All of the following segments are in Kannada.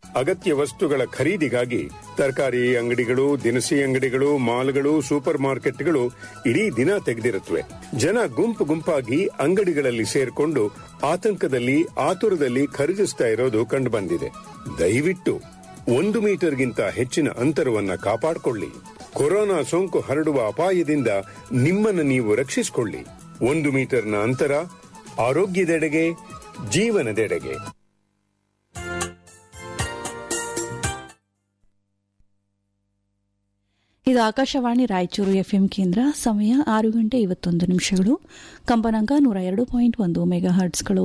ಅಗತ್ಯ ವಸ್ತುಗಳ ಖರೀದಿಗಾಗಿ ತರಕಾರಿ ಅಂಗಡಿಗಳು ದಿನಸಿ ಅಂಗಡಿಗಳು ಮಾಲ್ಗಳು ಸೂಪರ್ ಮಾರ್ಕೆಟ್ಗಳು ಇಡೀ ದಿನ ತೆಗೆದಿರುತ್ತವೆ ಜನ ಗುಂಪು ಗುಂಪಾಗಿ ಅಂಗಡಿಗಳಲ್ಲಿ ಸೇರ್ಕೊಂಡು ಆತಂಕದಲ್ಲಿ ಆತುರದಲ್ಲಿ ಖರೀದಿಸ್ತಾ ಇರೋದು ಕಂಡುಬಂದಿದೆ ದಯವಿಟ್ಟು ಒಂದು ಮೀಟರ್ಗಿಂತ ಹೆಚ್ಚಿನ ಅಂತರವನ್ನ ಕಾಪಾಡಿಕೊಳ್ಳಿ ಕೊರೋನಾ ಸೋಂಕು ಹರಡುವ ಅಪಾಯದಿಂದ ನಿಮ್ಮನ್ನು ನೀವು ರಕ್ಷಿಸಿಕೊಳ್ಳಿ ಒಂದು ಮೀಟರ್ನ ಅಂತರ ಆರೋಗ್ಯದೆಡೆಗೆ ಜೀವನದೆಡೆಗೆ ಇದು ಆಕಾಶವಾಣಿ ರಾಯಚೂರು ಎಫ್ಎಂ ಕೇಂದ್ರ ಸಮಯ ಆರು ಗಂಟೆ ಐವತ್ತೊಂದು ನಿಮಿಷಗಳು ಕಂಪನಾಂಕ ನೂರ ಎರಡು ಪಾಯಿಂಟ್ ಒಂದು ಮೆಗಾ ಹರ್ಟ್ಸ್ಗಳು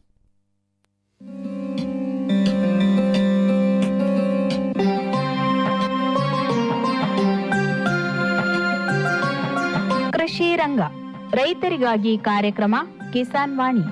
ಕೃಷಿ ರಂಗ ರೈತರಿಗಾಗಿ ಕಾರ್ಯಕ್ರಮ ಕಿಸಾನ್ ವಾಣಿ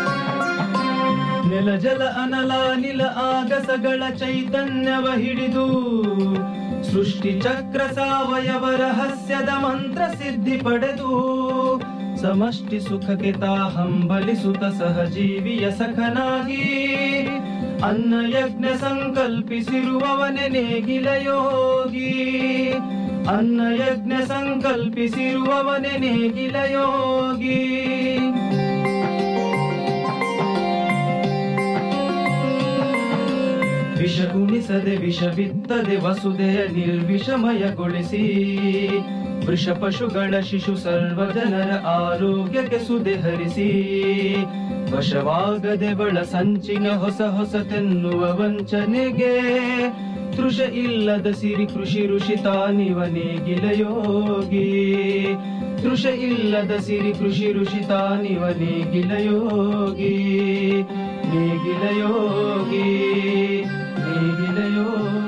ನೆಲ ಜಲ ಅನಲ ನಿಲ ಆಗಸಗಳ ಚೈತನ್ಯವ ಹಿಡಿದು ಸೃಷ್ಟಿ ಚಕ್ರ ಸಾವಯವ ರಹಸ್ಯದ ಮಂತ್ರ ಸಿದ್ಧಿ ಪಡೆದು ಸಮಷ್ಟಿ ಸುಖಕ್ಕೆ ತಾ ಹಂಬಲಿಸುತ್ತ ಸಹಜೀವಿಯ ಸಖನಾಗಿ ಅನ್ನ ಯಜ್ಞ ಸಂಕಲ್ಪಿಸಿರುವವನೆ ನೇಗಿಲ ಯೋಗಿ ಅನ್ನ ಯಜ್ಞ ಸಂಕಲ್ಪಿಸಿರುವವನೆ ನೇಗಿಲ ಯೋಗಿ ವಿಷ ಗುಣಿಸದೆ ವಿಷ ಬಿತ್ತದೆ ವಸುದೆಯ ನಿರ್ವಿಷಮಯಗೊಳಿಸಿ ವೃಷ ಪಶುಗಳ ಶಿಶು ಸರ್ವ ಜನರ ಆರೋಗ್ಯಕ್ಕೆ ಸುದೆ ಹರಿಸಿ ವಶವಾಗದೆ ಬಳ ಸಂಚಿನ ಹೊಸ ಹೊಸತೆನ್ನುವ ವಂಚನೆಗೆ ತೃಷ ಇಲ್ಲದ ಸಿರಿ ಕೃಷಿ ಋಷಿ ತಾನಿವ ನೇಗಿಲ ಯೋಗಿ ತೃಷ ಇಲ್ಲದ ಸಿರಿ ಕೃಷಿ ಋಷಿ ತಾನಿವ ನೇಗಿಲ ಯೋಗಿ ನೇಗಿಲ ಯೋಗಿ ನೇಗಿಲ ಯೋಗಿ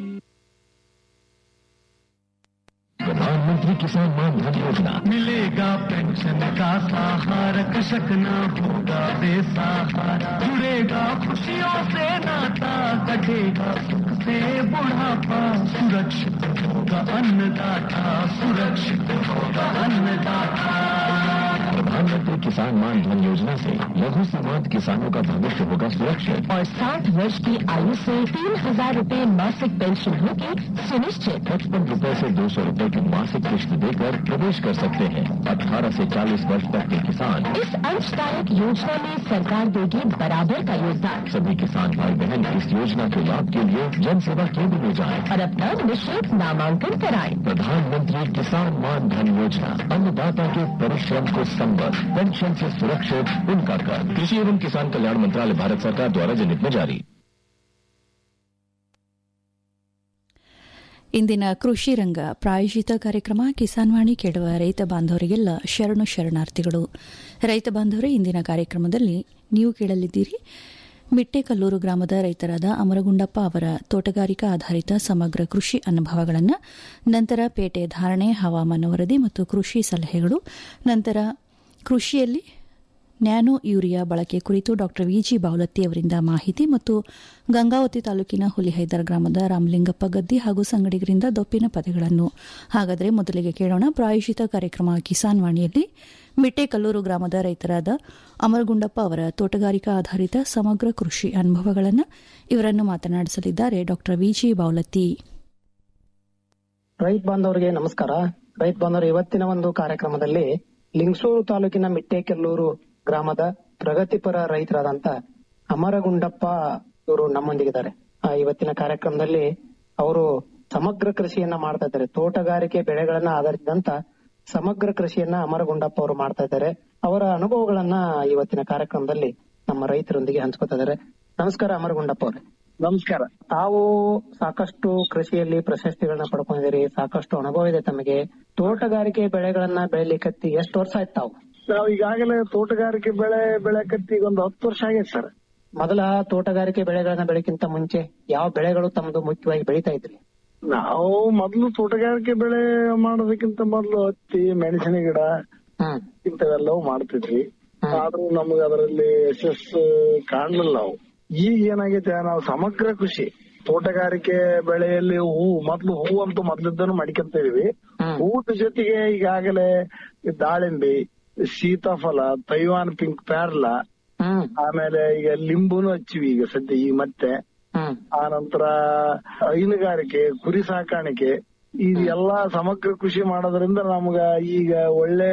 प्रधानमंत्री किसान मान धन योजना मिलेगा पेंशन का सहारा कृषक न होगा बेसहारा जुड़ेगा खुशियों से नाता कटेगा सुख से बुढ़ापा सुरक्षित होगा अन्नदाता सुरक्षित होगा अन्नदाता प्रधानमंत्री किसान मान धन योजना से लघु सीमांत किसानों का भविष्य होगा सुरक्षित और 60 वर्ष की आयु से तीन हजार रूपए मासिक पेंशन होगी सुनिश्चित पचपन रूपए से दो सौ रूपए की मासिक किश्त देकर प्रवेश कर सकते हैं 18 से 40 वर्ष तक के किसान इस अंशदायक योजना में सरकार देगी बराबर का योगदान सभी किसान भाई बहन इस योजना के लाभ के लिए जन सेवा केंद्र में जाएं। और अपना निःशुल्क नामांकन कराएं। प्रधानमंत्री किसान मान धन योजना अन्नदाता के परिश्रम को संबद्ध पेंशन से सुरक्षित उनका कर कृषि एवं किसान कल्याण मंत्रालय भारत सरकार द्वारा जनहित में जारी ಇಂದಿನ ಕೃಷಿ ರಂಗ ಪ್ರಾಯೋಜಿತ ಕಾರ್ಯಕ್ರಮ ಕಿಸಾನ್ ವಾಣಿ ಕೇಳುವ ರೈತ ಬಾಂಧವರಿಗೆಲ್ಲ ಶರಣು ಶರಣಾರ್ಥಿಗಳು ರೈತ ಬಾಂಧವರೇ ಇಂದಿನ ಕಾರ್ಯಕ್ರಮದಲ್ಲಿ ನೀವು ಕೇಳಲಿದ್ದೀರಿ ಮಿಟ್ಟೆಕಲ್ಲೂರು ಗ್ರಾಮದ ರೈತರಾದ ಅಮರಗುಂಡಪ್ಪ ಅವರ ತೋಟಗಾರಿಕಾ ಆಧಾರಿತ ಸಮಗ್ರ ಕೃಷಿ ಅನುಭವಗಳನ್ನು ನಂತರ ಪೇಟೆ ಧಾರಣೆ ಹವಾಮಾನ ವರದಿ ಮತ್ತು ಕೃಷಿ ಸಲಹೆಗಳು ನಂತರ ಕೃಷಿಯಲ್ಲಿ ನ್ಯಾನೋ ಯೂರಿಯಾ ಬಳಕೆ ಕುರಿತು ಡಾ ವಿಜಿ ಬಾವಲತ್ತಿ ಅವರಿಂದ ಮಾಹಿತಿ ಮತ್ತು ಗಂಗಾವತಿ ತಾಲೂಕಿನ ಹುಲಿಹೈದರ್ ಗ್ರಾಮದ ರಾಮಲಿಂಗಪ್ಪ ಗದ್ದಿ ಹಾಗೂ ಸಂಗಡಿಗರಿಂದ ದೊಪ್ಪಿನ ಪದಗಳನ್ನು ಹಾಗಾದರೆ ಮೊದಲಿಗೆ ಕೇಳೋಣ ಪ್ರಾಯೋಜಿತ ಕಾರ್ಯಕ್ರಮ ಕಿಸಾನ್ ವಾಣಿಯಲ್ಲಿ ಮಿಟ್ಟೆಕಲ್ಲೂರು ಗ್ರಾಮದ ರೈತರಾದ ಅಮರಗುಂಡಪ್ಪ ಅವರ ತೋಟಗಾರಿಕಾ ಆಧಾರಿತ ಸಮಗ್ರ ಕೃಷಿ ಅನುಭವಗಳನ್ನು ಇವರನ್ನು ಮಾತನಾಡಿಸಲಿದ್ದಾರೆ ಡಾ ವಿಜಿ ಬಾವಲತ್ತಿ ರೈತ ಬಾಂಧವರಿಗೆ ನಮಸ್ಕಾರ ರೈತ ಬಾಂಧವರು ಇವತ್ತಿನ ಒಂದು ಕಾರ್ಯಕ್ರಮದಲ್ಲಿ ಲಿಂಗಸೂರು ತಾಲೂಕಿನ ಮಿಟ್ಟೆಕೆಲ್ಲೂರು ಗ್ರಾಮದ ಪ್ರಗತಿಪರ ರೈತರಾದಂತ ಅಮರಗುಂಡಪ್ಪ ಇವರು ನಮ್ಮೊಂದಿಗಿದ್ದಾರೆ ಆ, ಇವತ್ತಿನ ಕಾರ್ಯಕ್ರಮದಲ್ಲಿ ಅವರು ಸಮಗ್ರ ಕೃಷಿಯನ್ನ ಮಾಡ್ತಾ ಇದ್ದಾರೆ ತೋಟಗಾರಿಕೆ ಬೆಳೆಗಳನ್ನ ಆಧರಿಸಿದಂತ ಸಮಗ್ರ ಕೃಷಿಯನ್ನ ಅಮರಗುಂಡಪ್ಪ ಅವರು ಮಾಡ್ತಾ ಇದ್ದಾರೆ ಅವರ ಅನುಭವಗಳನ್ನ ಇವತ್ತಿನ ಕಾರ್ಯಕ್ರಮದಲ್ಲಿ ನಮ್ಮ ರೈತರೊಂದಿಗೆ ಹಂಚ್ಕೊತಾ ಇದ್ದಾರೆ ನಮಸ್ಕಾರ ಅಮರಗುಂಡಪ್ಪ ಅವರೇ ನಮಸ್ಕಾರ ತಾವು ಸಾಕಷ್ಟು ಕೃಷಿಯಲ್ಲಿ ಪ್ರಶಸ್ತಿಗಳನ್ನ ಪಡ್ಕೊಂಡಿದ್ದೀರಿ ಸಾಕಷ್ಟು ಅನುಭವ ಇದೆ ತಮಗೆ ತೋಟಗಾರಿಕೆ ಬೆಳೆಗಳನ್ನ ಬೆಳಿಲಿಕ್ಕತ್ತಿ ಎಷ್ಟು ವರ್ಷ ಆಯ್ತು ತಾವು ನಾವು ಈಗಾಗಲೇ ತೋಟಗಾರಿಕೆ ಬೆಳೆ ಬೆಳೆಕತ್ತಿ ಈಗ ಒಂದು ಹತ್ತು ವರ್ಷ ಆಗೈತೆ ಸರ್ ಮೊದಲ ತೋಟಗಾರಿಕೆ ಬೆಳೆಗಳನ್ನ ಬೆಳೆಕ್ಕಿಂತ ಮುಂಚೆ ಯಾವ ಬೆಳೆಗಳು ತಮ್ಮದು ಮುಖ್ಯವಾಗಿ ಬೆಳೀತಾ ಇದ್ರಿ ನಾವು ಮೊದಲು ತೋಟಗಾರಿಕೆ ಬೆಳೆ ಮಾಡೋದಕ್ಕಿಂತ ಮೊದಲು ಹತ್ತಿ ಮೆಣಸಿನ ಗಿಡ ಹ್ಮ್ ಇಂಥವೆಲ್ಲವೂ ಮಾಡ್ತಿದ್ವಿ ಆದ್ರೂ ನಮ್ಗೆ ಅದರಲ್ಲಿ ಯಶಸ್ಸು ಕಾಣಲಿಲ್ಲ ನಾವು ಈಗ ಏನಾಗೈತೆ ನಾವು ಸಮಗ್ರ ಕೃಷಿ ತೋಟಗಾರಿಕೆ ಬೆಳೆಯಲ್ಲಿ ಹೂ ಮೊದ್ಲು ಹೂ ಅಂತೂ ಮೊದ್ಲಿದ್ದನು ಮಾಡ್ಕೊಂತ ಇದೀವಿ ಹ್ಮ್. ಹೂದ ಜೊತೆಗೆ ಈಗಾಗಲೇ ಈ ದಾಳಿಂಬೆ ಸೀತಾಫಲ ತೈವಾನ್ ಪಿಂಕ್ ಪ್ಯಾರ್ಲ ಹ್ಮ್ ಆಮೇಲೆ ಈಗ ಲಿಂಬುನು ಹಚ್ಚಿವಿ ಈಗ ಸದ್ಯ ಈಗ ಮತ್ತೆ ಹ್ಮ್ ಆ ನಂತರ ಹೈನುಗಾರಿಕೆ ಕುರಿ ಸಾಕಾಣಿಕೆ ಇದೆಲ್ಲಾ ಸಮಗ್ರ ಕೃಷಿ ಮಾಡೋದ್ರಿಂದ ನಮ್ಗ ಈಗ ಒಳ್ಳೆ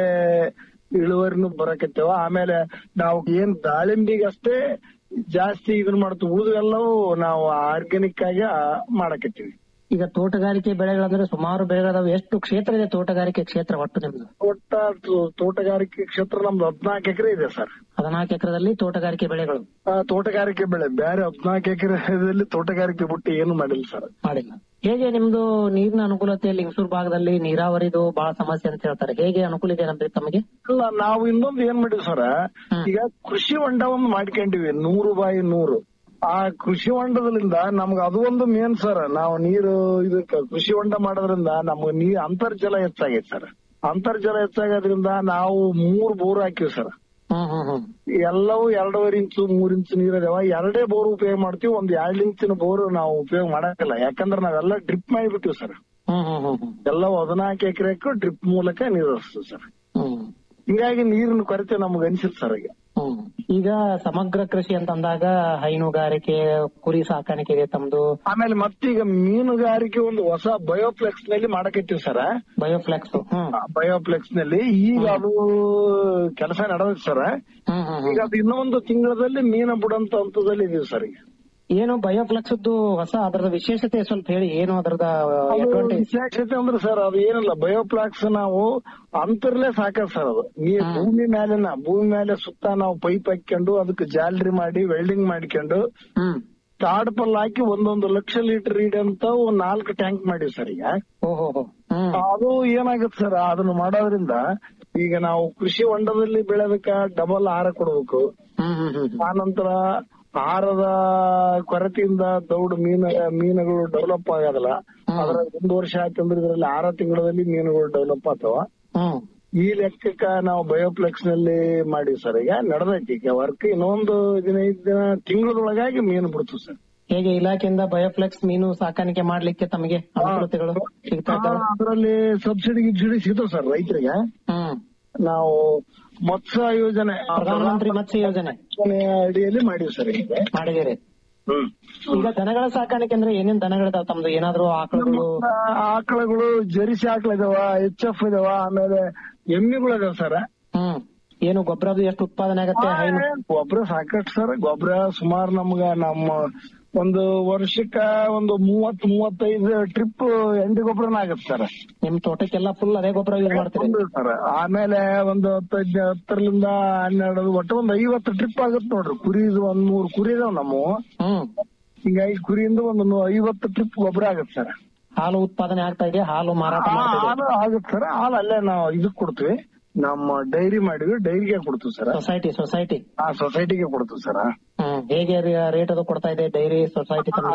ಇಳುವರಿನೂ ಬರಕತ್ತೇವ ಆಮೇಲೆ ನಾವು ಏನ್ ದಾಳಿಂಬಿಗೆ ಅಷ್ಟೇ ಜಾಸ್ತಿ ಇದನ್ನ ಮಾಡ್ತೀವಿ ಉಳಿದೆಲ್ಲವೂ ನಾವು ಆರ್ಗ್ಯಾನಿಕ್ ಆಗಿ ಮಾಡಕತ್ತೀವಿ ಈಗ ತೋಟಗಾರಿಕೆ ಬೆಳೆಗಳಂದ್ರೆ ಸುಮಾರು ಬೆಳೆಗಳದಾವ ಎಷ್ಟು ಕ್ಷೇತ್ರ ಇದೆ ತೋಟಗಾರಿಕೆ ಕ್ಷೇತ್ರ ಒಟ್ಟು ನಿಮ್ದು ಒಟ್ಟ ತೋ- ತೋಟಗಾರಿಕೆ ಕ್ಷೇತ್ರ ನಮ್ದು ಹದ್ನಾಲ್ಕು ಎಕರೆ ಇದೆ ಸರ್ ಹದಿನಾಲ್ಕು ಎಕರೆದಲ್ಲಿ ತೋಟಗಾರಿಕೆ ಬೆಳೆಗಳು ಆ, ತೋಟಗಾರಿಕೆ ಬೆಳೆ ಬೇರೆ ಹದ್ನಾಲ್ಕು ಎಕರೆದಲ್ಲಿ ತೋಟಗಾರಿಕೆ ಬಿಟ್ಟು ಏನು ಮಾಡಿಲ್ಲ ಸರ್ ಮಾಡಿಲ್ಲ ಹೇಗೆ ನಿಮ್ದು ನೀರಿನ ಅನುಕೂಲತೆ ಲಿಂಗಸೂರ್ ಭಾಗದಲ್ಲಿ ನೀರಾವರಿದು ಬಹಳ ಸಮಸ್ಯೆ ಅಂತ ಹೇಳ್ತಾರೆ ಹೇಗೆ ಅನುಕೂಲ ಇದೆ ನಮ್ಗೆ ತಮಗೆ ಇಲ್ಲ ನಾವು ಇನ್ನೊಂದು ಏನ್ ಮಾಡಿವಿ ಸರ್ ಹ್ಮ್. ಈಗ ಕೃಷಿ ಹೊಂಡ ಒಂದು ಮಾಡ್ಕೊಂಡಿವಿ ನೂರು ಬಾಯಿ ನೂರು ಆ ಕೃಷಿ ಹೊಂಡದಿಂದ ನಮ್ಗೆ ಅದು ಒಂದು ಮೇನ್ ಸರ್ ನಾವು ನೀರು ಇದಕ್ಕೆ ಕೃಷಿ ಹೊಂಡ ಮಾಡೋದ್ರಿಂದ ನಮ್ಗೆ ನೀರ್ ಅಂತರ್ಜಲ ಹೆಚ್ಚಾಗೈತೆ ಸರ್ ಅಂತರ್ಜಲ ಹೆಚ್ಚಾಗೋದ್ರಿಂದ ನಾವು ಮೂರ್ ಬೋರ್ ಹಾಕಿವಿ ಸರ್ ಹ್ಮ್ ಹ್ಮ್ ಹ್ಮ್ ಎಲ್ಲವೂ ಎರಡೂವರೆ ಇಂಚು ಮೂರ್ ಇಂಚು ನೀರ್ ಅದಾವ ಎರಡೇ ಬೋರ್ ಉಪಯೋಗ ಮಾಡ್ತೀವಿ ಒಂದ್ ಎರಡ್ ಇಂಚಿನ ಬೋರ್ ನಾವು ಉಪಯೋಗ ಮಾಡಕ್ಕಿಲ್ಲ ಯಾಕಂದ್ರೆ ನಾವೆಲ್ಲ ಡ್ರಿಪ್ ಮಾಡಿಬಿಟ್ಟಿವಿ ಸರ್ ಹ್ಮ್ ಹ್ಮ್ ಹ್ಮ್ ಹ್ಮ್ ಎಲ್ಲ ಹದಿನಾಲ್ಕು ಎಕರೆಕ್ಕೂ ಡ್ರಿಪ್ ಮೂಲಕ ನೀರು ಹರಿಸ್ತೀವಿ ಸರ್ ಹ್ಮ್ ಹಿಂಗಾಗಿ ನೀರಿನ ಕೊರತೆ ನಮ್ಗೆ ಅನ್ಸಿಲ್ ಸರ್ ಈಗ ಹ್ಮ್ ಈಗ ಸಮಗ್ರ ಕೃಷಿ ಅಂತ ಅಂದಾಗ ಹೈನುಗಾರಿಕೆ ಕುರಿ ಸಾಕಾಣಿಕೆ ಇದೆ ತಮ್ದು ಆಮೇಲೆ ಮತ್ತೀಗ ಮೀನುಗಾರಿಕೆ ಒಂದು ಹೊಸ ಬಯೋಫ್ಲೆಕ್ಸ್ ನಲ್ಲಿ ಮಾಡಕತ್ತೀವಿ ಸರ್ ಬಯೋಫ್ಲೆಕ್ಸ್ ಹ್ಮ್ ಬಯೋಫ್ಲೆಕ್ಸ್ ನಲ್ಲಿ ಈಗ ಅದು ಕೆಲಸ ನಡೆದೈತೆ ಸರ್ ಹ್ಮ್ ಹ್ಮ್ ಈಗ ಹ್ಮ್ ಅದು ಇನ್ನೊಂದು ತಿಂಗಳಲ್ಲಿ ಮೀನು ಬಿಡಂತ ಹಂತದಲ್ಲಿ ಇದೀವಿ ಸರ್ ಈಗ ಏನು ಬಯೋಫ್ಲೆಕ್ಸ್ ಹೊಸ ಅದರದ ವಿಶೇಷತೆ ಸ್ವಲ್ಪ ಹೇಳಿ ಏನು ಅದರದ ಅದು ಅಡ್ವಾಂಟೇಜ್ ವಿಶೇಷತೆ ಅಂದ್ರೆ ಸರ್ ಅದು ಏನಿಲ್ಲ ಬಯೋಪ್ಲಾಕ್ಸ್ ನಾವು ಅಂತರ್ಲೇ ಸಾಕದ್ ಸರ್ ಅದು ನೀರ್ ಹ್ಮ್. ಭೂಮಿ ಮೇಲೆನ ಭೂಮಿ ಮೇಲೆ ಸುತ್ತ ನಾವು ಪೈಪ್ ಹಾಕೊಂಡು ಅದಕ್ಕೆ ಜಾಲರಿ ಮಾಡಿ ವೆಲ್ಡಿಂಗ್ ಮಾಡ್ಕೊಂಡು ಹ್ಮ್ ತಾಡ್ಪಲ್ ಹಾಕಿ ಒಂದೊಂದು ಲಕ್ಷ ಲೀಟರ್ ಅಂತ ಒಂದ್ ನಾಲ್ಕು ಟ್ಯಾಂಕ್ ಮಾಡಿವಿ ಸರ್ ಈಗ ಓಹೋ ಹೋ ಹ್ಮ್ ಅದು ಏನಾಗುತ್ತೆ ಸರ್ ಅದನ್ನ ಮಾಡೋದ್ರಿಂದ ಈಗ ನಾವು ಕೃಷಿ ಹೊಂಡದಲ್ಲಿ ಬೆಳೆದಕ್ಕ ಡಬಲ್ ಆಹಾರ ಕೊಡ್ಬೇಕು ಹ್ಮ್ ಹ್ಮ್ ಹ್ಮ್ ಆನಂತರ ಆಹಾರದ ಕೊರತೆಯಿಂದ ದೌಡ್ ಮೀನ ಮೀನುಗಳು ಡೆವಲಪ್ ಆಗೋದಿಲ್ಲ ಹ್ಮ್. ಅದ್ರ ಒಂದು ವರ್ಷ ಆಯ್ತಂದ್ರೆ ಇದರಲ್ಲಿ ಆರು ತಿಂಗಳಲ್ಲಿ ಮೀನುಗಳು ಡೆವಲಪ್ ಆಗ್ತಾವ ಹ್ಮ್ ಈ ಲೆಕ್ಕಕ್ಕ ನಾವು ಬಯೋಪ್ಲೆಕ್ಸ್ ನಲ್ಲಿ ಮಾಡಿವಿ ಸರ್ ಈಗ ನಡೆದೈತಿ ಈಗ ವರ್ಕ್ ಇನ್ನೊಂದು ಹದಿನೈದು ದಿನ ತಿಂಗಳದೊಳಗಾಗಿ ಮೀನು ಬಿಡ್ತೀವಿ ಸರ್ ಹೇಗೆ ಇಲಾಖೆಯಿಂದ ಬಯೋಫ್ಲೆಕ್ಸ್ ಮೀನು ಸಾಕಾಣಿಕೆ ಮಾಡ್ಲಿಕ್ಕೆ ತಮಗೆ ಅನುಕೂಲತೆಗಳು ಸಿಗ್ತಾ ಇದ್ದಾವೆ ಅದರಲ್ಲಿ ಸಬ್ಸಿಡಿ ಗಿಬ್ಸಿಡಿ ಸಿಗ್ತಾವ ಸರ್ ರೈತರಿಗೆ ಹ್ಮ್ ನಾವು ಮತ್ಸ್ಯ ಯೋಜನೆ ಪ್ರಧಾನಮಂತ್ರಿ ಮತ್ಸ್ಯ ಯೋಜನೆ ಯೋಜನೆಯ ಅಡಿಯಲ್ಲಿ ಮಾಡಿವಿ ಸರ್ ಈಗ ಮಾಡಿದ್ದೀರಿ ಹ್ಮ್ ಈಗ ದನಗಳ ಸಾಕಾಣಿಕೆ ಅಂದ್ರೆ ಏನೇನ್ ದನಗಳಿದಾವ ತಮ್ದು ಏನಾದ್ರು ಆಕಳುಗಳು ಆಕಳಗಳು ಜರಿಸಿ ಆಕಳಿದಾವ ಎಚ್ ಎಫ್ ಇದಾವ ಆಮೇಲೆ ಎಮ್ಮಿಗಳು ಇದಾವ ಸರ್ ಹ್ಮ್ ಏನು ಗೊಬ್ಬರದು ಎಷ್ಟು ಉತ್ಪಾದನೆ ಆಗತ್ತೆ ಹೈನು ಗೊಬ್ಬರ ಸಾಕಷ್ಟು ಸರ್ ಗೊಬ್ಬರ ಸುಮಾರು ನಮ್ಗ ನಮ್ಮ ಒಂದು ವರ್ಷಕ್ಕ ಒಂದು ಮೂವತ್ ಮೂವತ್ತೈದು ಟ್ರಿಪ್ ಎಂಡಿ ಗೊಬ್ಬರನ ಆಗತ್ತೆ ಸರ್ ನಿಮ್ ತೋಟಕ್ಕೆಲ್ಲ ಫುಲ್ ಅದೇ ಗೊಬ್ಬರ ಯೂಸ್ ಮಾಡ್ತೀರಿ ಸರ್ ಆಮೇಲೆ ಒಂದು ಹತ್ತೈದು ಹತ್ತರಿಂದ ಹನ್ನೆರಡು ಒಟ್ಟು ಒಂದು ಐವತ್ತು ಟ್ರಿಪ್ ಆಗುತ್ತೆ ನೋಡ್ರಿ ಕುರಿದು ಒಂದ್ ಮೂರ್ ಕುರಿ ಇದಾವ್ ನಮ್ಮ ಹ್ಮ್ ಹಿಂಗಾಗಿ ಕುರಿಯಿಂದ ಒಂದು ನೂ- ಐವತ್ತು ಟ್ರಿಪ್ ಗೊಬ್ಬರ ಆಗತ್ತೆ ಸರ್ ಹಾಲು ಉತ್ಪಾದನೆ ಆಗ್ತಾ ಇದೆ ಹಾಲು ಮಾರಾಟ ಮಾಡ್ತಾ ಇದೆ ಹಾಲು ಆಗುತ್ತೆ ಸರ್ ಹಾಲು ಅಲ್ಲೇ ನಾವು ಇದಕ್ ಕೊಡ್ತೀವಿ ನಮ್ಮ ಡೈರಿ ಮಾಡಿದ್ವಿ ಡೈರಿಗೆ ಕೊಡ್ತೀವಿ ಸರ್ ಸೊಸೈಟಿ ಸೊಸೈಟಿ ಆ ಸೊಸೈಟಿಗೆ ಕೊಡ್ತೀವಿ ಸರ್ ಹ್ಮ್ ಹೇಗೆ ರೇಟ್ ಅದು ಕೊಡ್ತಾ ಇದೆ ಡೈರಿ ಸೊಸೈಟಿ ತಮಗೆ